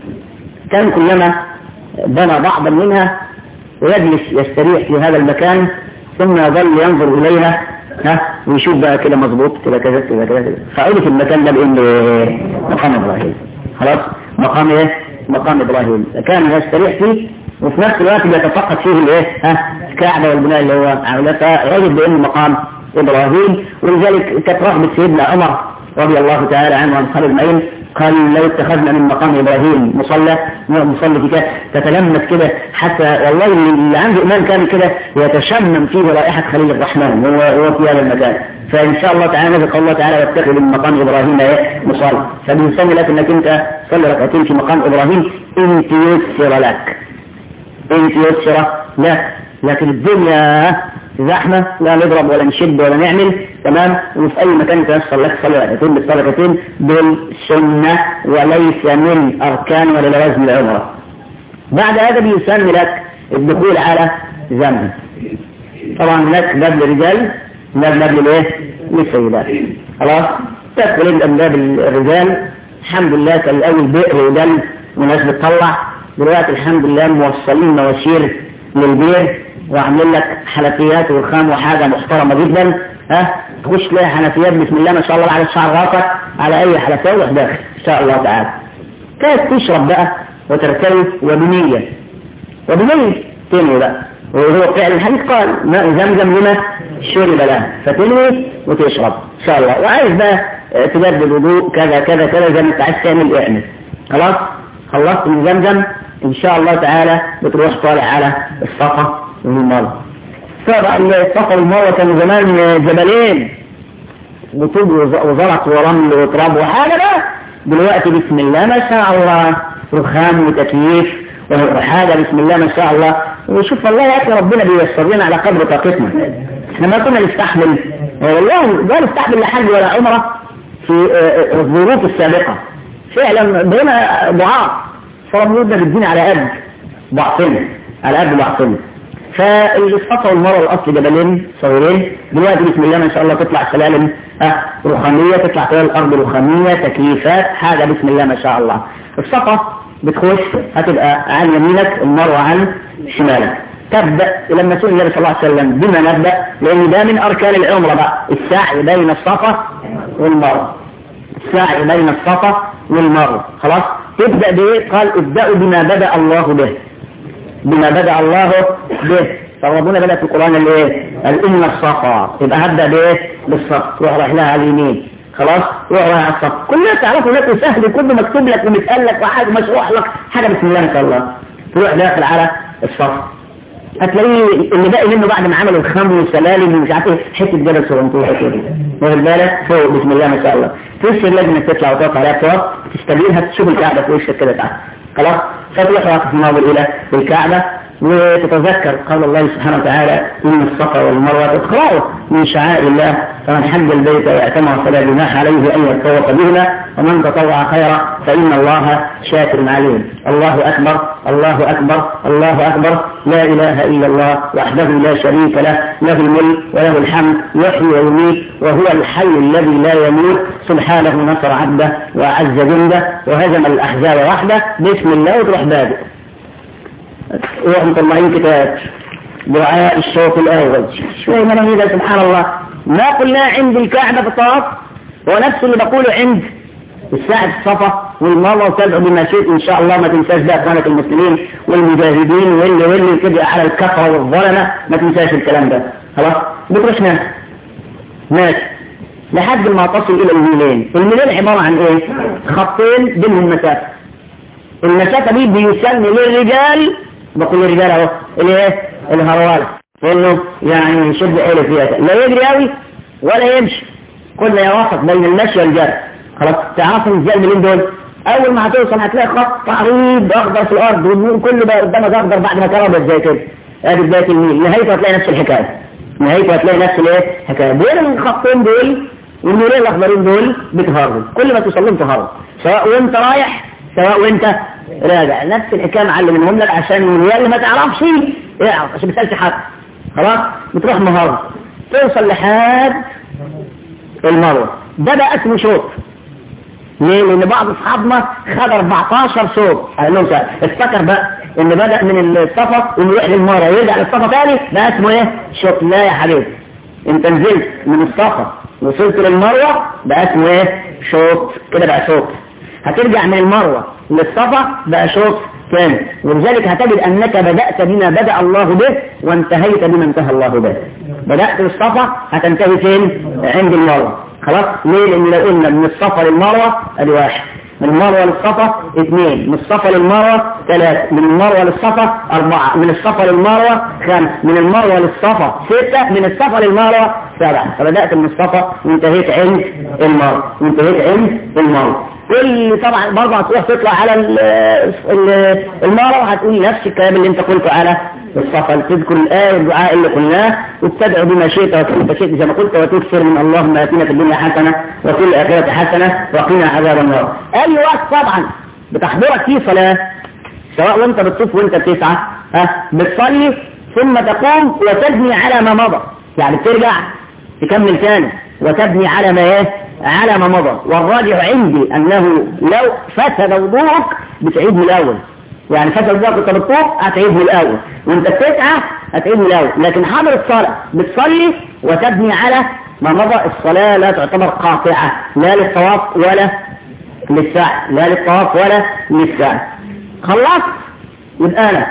كان كلما بنى بعضا منها ويجلس يستريح في هذا المكان ثم يظل ينظر اليها ها ويشوف بقى كده مظبوط كده كذا كده كذا كده فعرف المكان ده بان مقام ابراهيم خلاص مقام ايه مقام ابراهيم كان يستريح فيه وفي نفس الوقت بيتفقد فيه الايه ها الكعبه والبناء اللي هو عامله فيجد بانه مقام ابراهيم ولذلك كانت رغبه سيدنا عمر رضي الله تعالى عنه وعن خالد المعين قال لو اتخذنا من مقام ابراهيم مصلى مصلى كده تتلمس كده حتى والله اللي عنده ايمان كان كده يتشمم فيه رائحه خليل الرحمن وهو هو في هذا المكان فان شاء الله تعالى نزل قول الله تعالى واتخذ من مقام ابراهيم ايه مصلى فبيسمي لك انك انت صلي ركعتين في مقام ابراهيم ان تيسر لك ان تيسر لا لكن الدنيا زحمة لا نضرب ولا نشد ولا نعمل تمام وفي أي مكان تيسر لك صلي ركعتين بالصلاة ركعتين بالسنة وليس من أركان ولا لوازم العمرة بعد هذا بيسمي لك الدخول على زمن طبعا هناك باب للرجال هناك باب للايه؟ للسيدات خلاص تدخل انت من باب الرجال الحمد لله كان الاول بئر ودم وناس بتطلع دلوقتي الحمد لله موصلين مواسير للبير وعاملين لك حنفيات ورخام وحاجة محترمة جدا ها تخش تلاقي حنفيات بسم الله ما شاء الله على الشعر راسك على اي حنفية وروح داخل ان شاء الله تعالى كانت تشرب بقى وترتوي وبنية وبنية تنوي بقى وهو فعل الحديث قال ماء زمزم لما شرب له فتنوي وتشرب ان شاء الله وعايز بقى اه، تجدد وضوء كذا كذا كذا زي ما انت عايز تعمل اعمل خلاص خلصت من زمزم ان شاء الله تعالى بتروح طالع على الصفا والمروه طبعا الصفا والمروه كانوا زمان جبلين وطوب وز- وزلط ورمل وتراب وحاجه بقى دلوقتي بسم الله ما شاء الله رخام وتكييف وحاجه بسم الله ما شاء الله وشوف والله يا اخي ربنا بييسر لنا على قدر طاقتنا احنا ما كنا نستحمل والله لا نستحمل لا حج ولا عمره في آه، آه، الظروف السابقه فعلا بقينا ضعاف فربنا بيدينا على قد ضعفنا على قد ضعفنا فالصفا والمروه الاصل جبلين صغيرين دلوقتي بسم الله ما شاء الله تطلع سلالم آه رخاميه تطلع طوال الارض رخاميه تكييفات حاجه بسم الله ما شاء الله الصفا بتخش هتبقى عن يمينك المروه عن شمالك تبدأ لما سئل النبي صلى الله عليه وسلم بما نبدأ لأن ده من أركان العمرة بقى السعي بين الصفا والمروة السعي بين الصفا والمروة خلاص تبدأ بإيه؟ قال ابدأوا بما بدأ الله به بما بدأ الله به فربنا بدأ في القرآن الايه؟ قال إن الصفا يبقى هبدأ بإيه؟ بالصف روح رايح لها على اليمين خلاص روح رايح على الصف كلنا تعرفوا لك سهل كله مكتوب لك ومتقال لك وحاجة مشروح لك حاجة بسم الله ما شاء الله تروح داخل على الصف هتلاقيه اللي باقي منه بعد ما عملوا الخمر والسلالم ومش عارف ايه حته جبل صغنطوطه كده واخد بالك فوق بسم الله ما شاء الله تفسر لازم تطلع وتقف عليها تقف تستبينها تشوف الكعبه في وشك كده تحت خلاص فتروح واقف ناظر الى الكعبه وتتذكر قول الله سبحانه وتعالى ان الصفا والمروه تقرأوا من شعائر الله فمن حج البيت واعتمر فلا جناح عليه ان يتطوف بهما ومن تطوع خيرا فان الله شاكر عليم الله اكبر الله اكبر الله اكبر لا اله الا الله وحده لا شريك له له الملك وله الحمد يحيي ويميت وهو الحي الذي لا يموت سبحانه نصر عبده واعز جنده وهزم الاحزاب وحده بسم الله وتروح بادئ روح مطلعين كتاب دعاء الشوط الاول شوية من هذا سبحان الله ما قلناه عند الكعبة في الطواف هو نفس اللي بقوله عند الساعة الصفا والمرة وتدعو بما شئت إن شاء الله ما تنساش بقى إخوانك المسلمين والمجاهدين واللي واللي كده على الكفرة والظلمة ما تنساش الكلام ده خلاص بتروح ناس ماشي لحد ما تصل إلى الميلين الميلين عبارة عن إيه؟ خطين بينهم مسافة المسافة دي بيسمى للرجال بقول للرجال اهو الايه الهروله انه يعني يشد حيله فيها لا يجري قوي ولا يمشي كل يوافق بين المشي والجري خلاص تعرفوا ازاي الملين دول اول ما هتوصل هتلاقي خط عريض اخضر في الارض والنور كله بقى قدامك اخضر بعد ما كربت زي كده ادي بدايه الميل نهايته هتلاقي نفس الحكايه نهايته هتلاقي نفس الايه الحكايه بين الخطين دول والنورين الاخضرين دول بتهرب كل ما توصل لهم تهرب سواء وانت رايح سواء وانت راجع نفس الحكايه معلمينهم لك عشان اللي ما تعرفش اعرف عشان ما تسالش حد خلاص بتروح مهارة توصل لحد المروه ده بقى اسمه شوط ليه؟ لان بعض اصحابنا خد 14 صوت قال لهم سأل. افتكر بقى ان بدأ من الصفا ويروح للمروه ويرجع للصفا تاني ده اسمه ايه؟ شوط لا يا حبيبي انت نزلت من الصفا وصلت للمروه ده اسمه ايه؟ شوط كده بقى شوط هترجع من المروة للصفا بقى شوط ثاني ولذلك هتجد أنك بدأت بما بدأ الله به وانتهيت بما انتهى الله به بدأت بالصفا هتنتهي فين عند المروة خلاص ليه لأن لو قلنا من الصفا للمروة ادي واحد من المروة للصفا اثنين من الصفا للمروة ثلاثة من المروة للصفا أربعة من الصفا للمروة خمسة من المروة للصفا ستة من الصفا للمروة سبعة فبدأت من الصفا وانتهيت عند المروة وانتهيت عند المروة كل طبعا برضه هتروح تطلع على المرة وهتقول نفس الكلام اللي انت قلته على الصفا تذكر الآية والدعاء اللي قلناه وتدعو بما شئت وكيف شئت زي ما قلت وتكثر من اللهم آتنا في الدنيا حسنة وفي الآخرة حسنة وقنا عذاب النار أي وقت طبعا بتحضرك فيه صلاة سواء وانت بتطوف وانت بتسعى ها بتصلي ثم تقوم وتبني على ما مضى يعني بترجع تكمل تاني وتبني على ما ايه على ما مضى والراجع عندي أنه لو فسد وضوءك بتعيد من الأول يعني فسد وضوءك وانت بتطوف هتعيد من الأول وانت بتسعى هتعيد من الأول لكن حاضر الصلاة بتصلي وتبني على ما مضى الصلاة لا تعتبر قاطعة لا للطواف ولا للسعي لا للطواف ولا للسعي خلصت يبقى أنا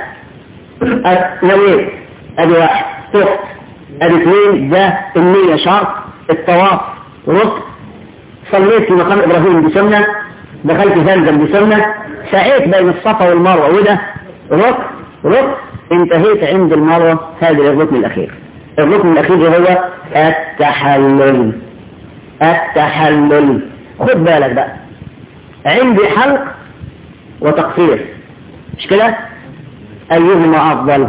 نويت أدي واحد طفت أدي اثنين ده النية شرط الطواف ركن صليت في مقام إبراهيم بسنة دخلت زمزم بسنة سعيت بين الصفا والمروة وده ركن ركن انتهيت عند المروة هذا الركن الأخير الركن الأخير هو التحلل التحلل خد بالك بقى عندي حلق وتقصير مش كده أيهما أفضل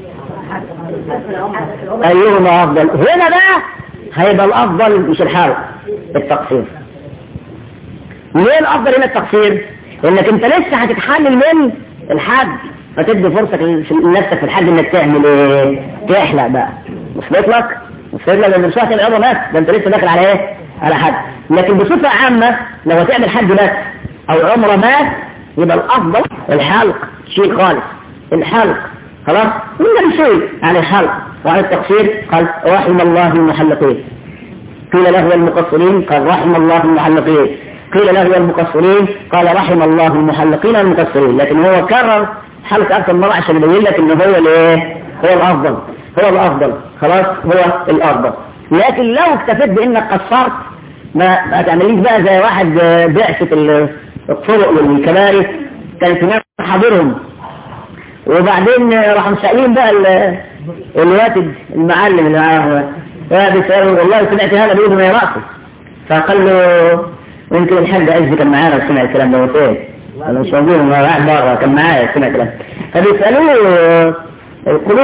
أيهما أفضل هنا بقى هيبقى الأفضل مش الحلق التقصير ليه الأفضل هنا التقصير انك انت لسه هتتحلل من الحد فتدي فرصة لنفسك في الحد انك تعمل ايه تحلق بقى وصلت لك وصلت لك لان مش هتعمل عمره بس ده انت لسه داخل على ايه على حد لكن بصفة عامة لو هتعمل حد بس او عمره بس يبقى الافضل الحلق شيء خالص الحلق خلاص من شيء عن الخلق وعن التقصير قال رحم الله المحلقين قيل له المقصرين قال رحم الله المحلقين قيل له المقصرين قال رحم الله المحلقين والمقصرين لكن هو كرر حلق أكثر مرة عشان يبين لك إنه هو الايه هو الأفضل هو الأفضل خلاص هو الأفضل لكن لو اكتفيت بإنك قصرت ما ما تعمليش بقى زي واحد بعثة الطرق والكباري كانت هناك حاضرهم وبعدين راحوا مسائلين بقى الواتد المعلم اللي معاه بيسأله والله سمعت هذا بيقول ما يرأسه فقال له يمكن الحاج عز كان معانا وسمع الكلام ده وفين انا مش موجود انا قاعد بره كان معايا سمع الكلام فبيسألوه يقولوا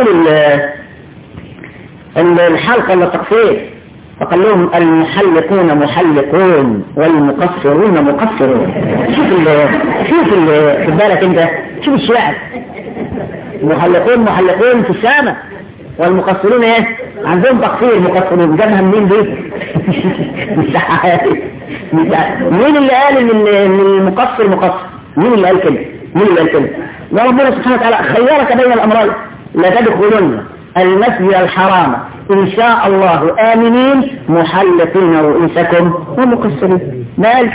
له الحلقة ولا التقصير فقال لهم المحلقون محلقون والمقصرون مقصرون شوف ال شوف ال في بالك انت شوف الشعر محلقون محلقون في السماء والمقصرون ايه عندهم تقصير مقصرون جابها منين دي مين اللي قال ان المقصر مقصر مين اللي قال كده مين اللي قال كده ده ربنا سبحانه وتعالى خيرك بين الامرين لا تدخلن المسجد الحرام إن شاء الله آمنين محلقين رؤوسكم ومقصرين ما قالش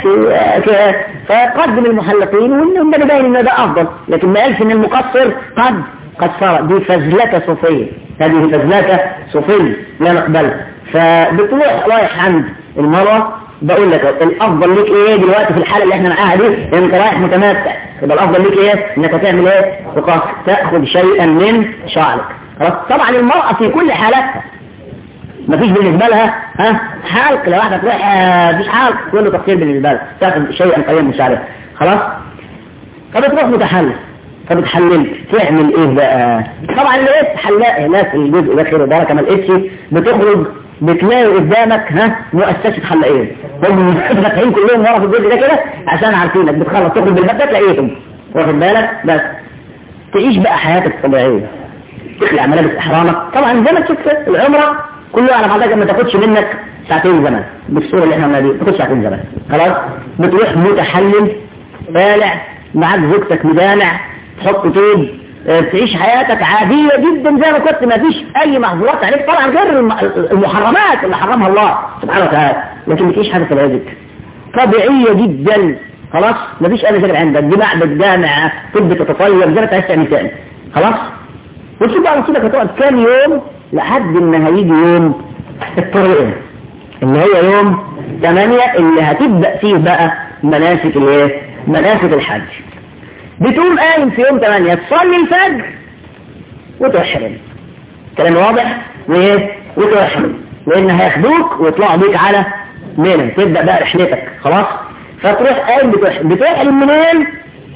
فقدم المحلقين وإنهم ده باين إن ده أفضل لكن ما قالش إن المقصر قد قد صار دي فزلكة صوفية هذه فزلكة صوفية لا نقبلها فبتروح رايح عند المرأة بقول لك الافضل ليك ايه دلوقتي في الحاله اللي احنا معاها دي انت رايح متمتع يبقى الافضل ليك ايه انك تعمل ايه تقص تاخذ شيئا من شعرك خلاص طبعا المرأة في كل حالاتها مفيش بالنسبة لها ها حلق لو واحدة تروح مفيش حلق كله تقصير بالنسبة لها تاخذ شيئا قليلا من شعرها خلاص فبتروح متحلل فبتحلل تعمل ايه بقى طبعا اللي ايه حلاق هناك الجزء ده خير وبركه ما لقيتش بتخرج بتلاقي قدامك ها مؤسسة حلاقين هم فاتحين كلهم ورا في الجزء ده كده عشان عارفينك بتخلص تخرج بالباب ده تلاقيهم واخد بالك بس تعيش بقى حياتك الطبيعية تخلع ملابس احرامك طبعا زي ما شفت العمرة كله على بعضها ما تاخدش منك ساعتين زمان بالصورة اللي احنا عملنا دي تاخد ساعتين زمان خلاص بتروح متحلل بالع معاك زوجتك مدانع تحط طوب تعيش حياتك عادية جدا زي ما كنت ما فيش اي محظورات عليك طبعا غير المحرمات اللي حرمها الله سبحانه وتعالى لكن بتعيش حاجة طبيعية طبيعية جدا خلاص ما فيش اي مشاكل عندك دي معبد جامع طب تتطيب زي ما تعيش تعمل تاني خلاص وتشوف بقى نصيبك هتقعد كام يوم لحد ما هيجي يوم الطريق اللي هو يوم 8 اللي هتبدأ فيه بقى مناسك الايه مناسك الحج بتقوم قايم في يوم 8 تصلي الفجر وتحرم كلام واضح وايه وتحرم لان هياخدوك ويطلعوا بيك على منى تبدأ بقى رحلتك خلاص فتروح قايم بتحرم بتحرم منين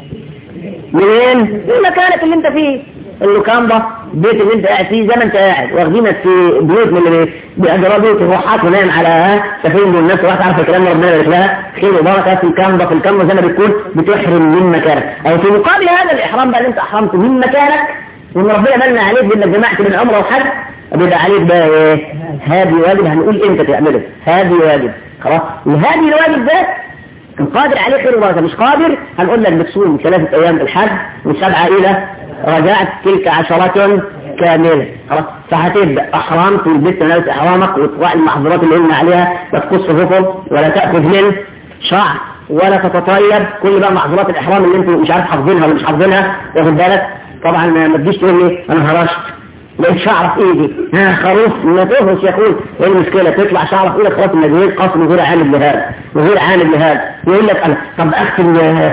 منين من مكانك اللي انت فيه اللوكاندا بيت اللي انت قاعد فيه زي ما انت قاعد واخدينك في بيوت من اللي بيأجروا بيوت الروحات ونام على سفين والناس واحد عارفه كلام ربنا يبارك لها خير وبركه في الكامبا في الكامبا زي ما بتكون بتحرم من مكانك او في مقابل هذا الاحرام بقى اللي انت احرمت من مكانك وان ربنا منع عليك بانك جمعت من عمره وحج بيبقى عليك بقى ايه هذه واجب هنقول امتى تعمله هذه واجب خلاص وهذه الواجب ده ان قادر عليه خير وبركه مش قادر هنقول لك بتصوم ثلاثه ايام الحج وسبعه الى رجعت تلك عشرات كاملة خلاص فهتبدأ أحرام تلبس ملابس إحرامك وتطلع المحظورات اللي قلنا عليها لا تقص ظفر ولا تأخذ من شعر ولا تتطيب كل بقى محظورات الإحرام اللي انتوا مش عارف حافظينها ولا مش حافظينها واخد بالك طبعا ما تجيش تقول لي أنا هرشت لقيت شعر في ايدي ها خروف ما تهرش يا اخوي ايه المشكله تطلع شعر في ايدك خلاص النجويد قسم غير عامل لهذا وغير عامل لهذا يقول لك انا طب اغسل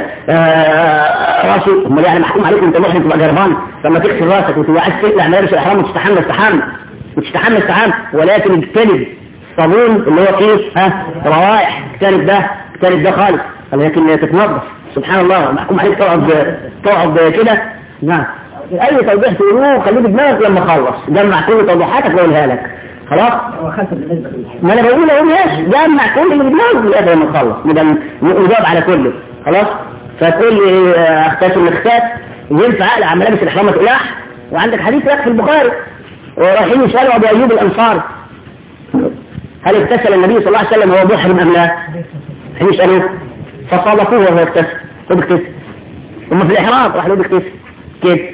راسي امال يعني محكوم عليك انت محرم تبقى جربان لما تغسل راسك وتبقى عايز تقلع ملابس الاحرام وتستحمى استحمى وتستحمى استحمى ولكن اجتنب الصابون اللي هو فيه ها روائح اجتنب ده اجتنب ده خالص لكن تتنظف سبحان الله محكوم عليك تقعد تقعد كده نعم اي توضيح تقولوه خليه في دماغك لما اخلص جمع كل توضيحاتك واقولها لك خلاص ما انا بقول اهو ماشي جمع كل اللي في دماغك لغايه لما تخلص يبقى نجاوب على كله خلاص فتقول لي اختاس الاختاس ينفع اقلع على ملابس الاحرام تقلعها وعندك حديث لك في البخاري ورايحين يسالوا ابو ايوب الانصاري هل اغتسل النبي صلى الله عليه وسلم وهو محرم ام لا؟ يسالوه فصادفوه وهو اغتسل خد اغتسل هم في الاحرام راح له اغتسل كده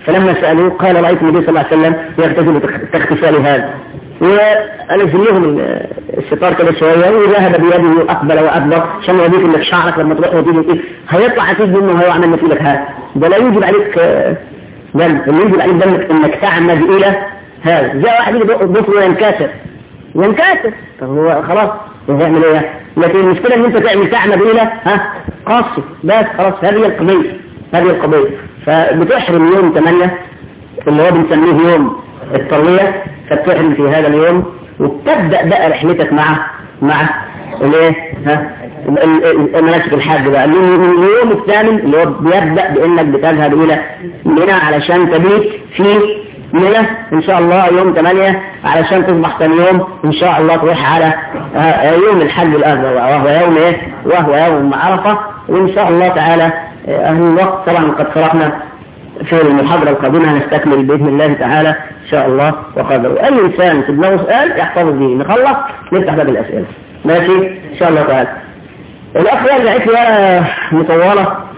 فلما سألوه قال رأيت النبي صلى الله عليه وسلم يغتسل كاغتسال هذا وأنزل لهم الستار كده شوية وذهب بيده أقبل وأدبر عشان يوريك إنك شعرك لما تروح وتيجي إيه هيطلع أكيد منه هو عمل لك هذا ده لا يوجب عليك دم اللي يوجب عليك دمك إنك تعمد إلى هذا جاء واحد يجي ضفره ينكسر ينكسر طب هو خلاص هيعمل ايه لكن المشكلة ان انت تعمل تعمد الى ها قاصي بس خلاص هذه القضية هذه القضية فبتحرم يوم 8 اللي هو بنسميه يوم التروية فبتحرم في هذا اليوم وتبدأ بقى رحلتك مع مع الايه ها مناسك الحج بقى من اليوم الثامن اللي هو بيبدأ بانك بتذهب الى منى علشان تبيت في منى ان شاء الله يوم 8 علشان تصبح ثاني يوم ان شاء الله تروح على يوم الحج الاكبر وهو يوم ايه وهو يوم عرفه وان شاء الله تعالى اهل الوقت طبعا قد شرحنا في المحاضرة القادمة هنستكمل بإذن الله تعالى إن شاء الله وقدره أي إنسان في دماغه سؤال يحتفظ به نخلص نفتح باب الأسئلة ماشي إن شاء الله تعالى الأخ يرجع لي مطولة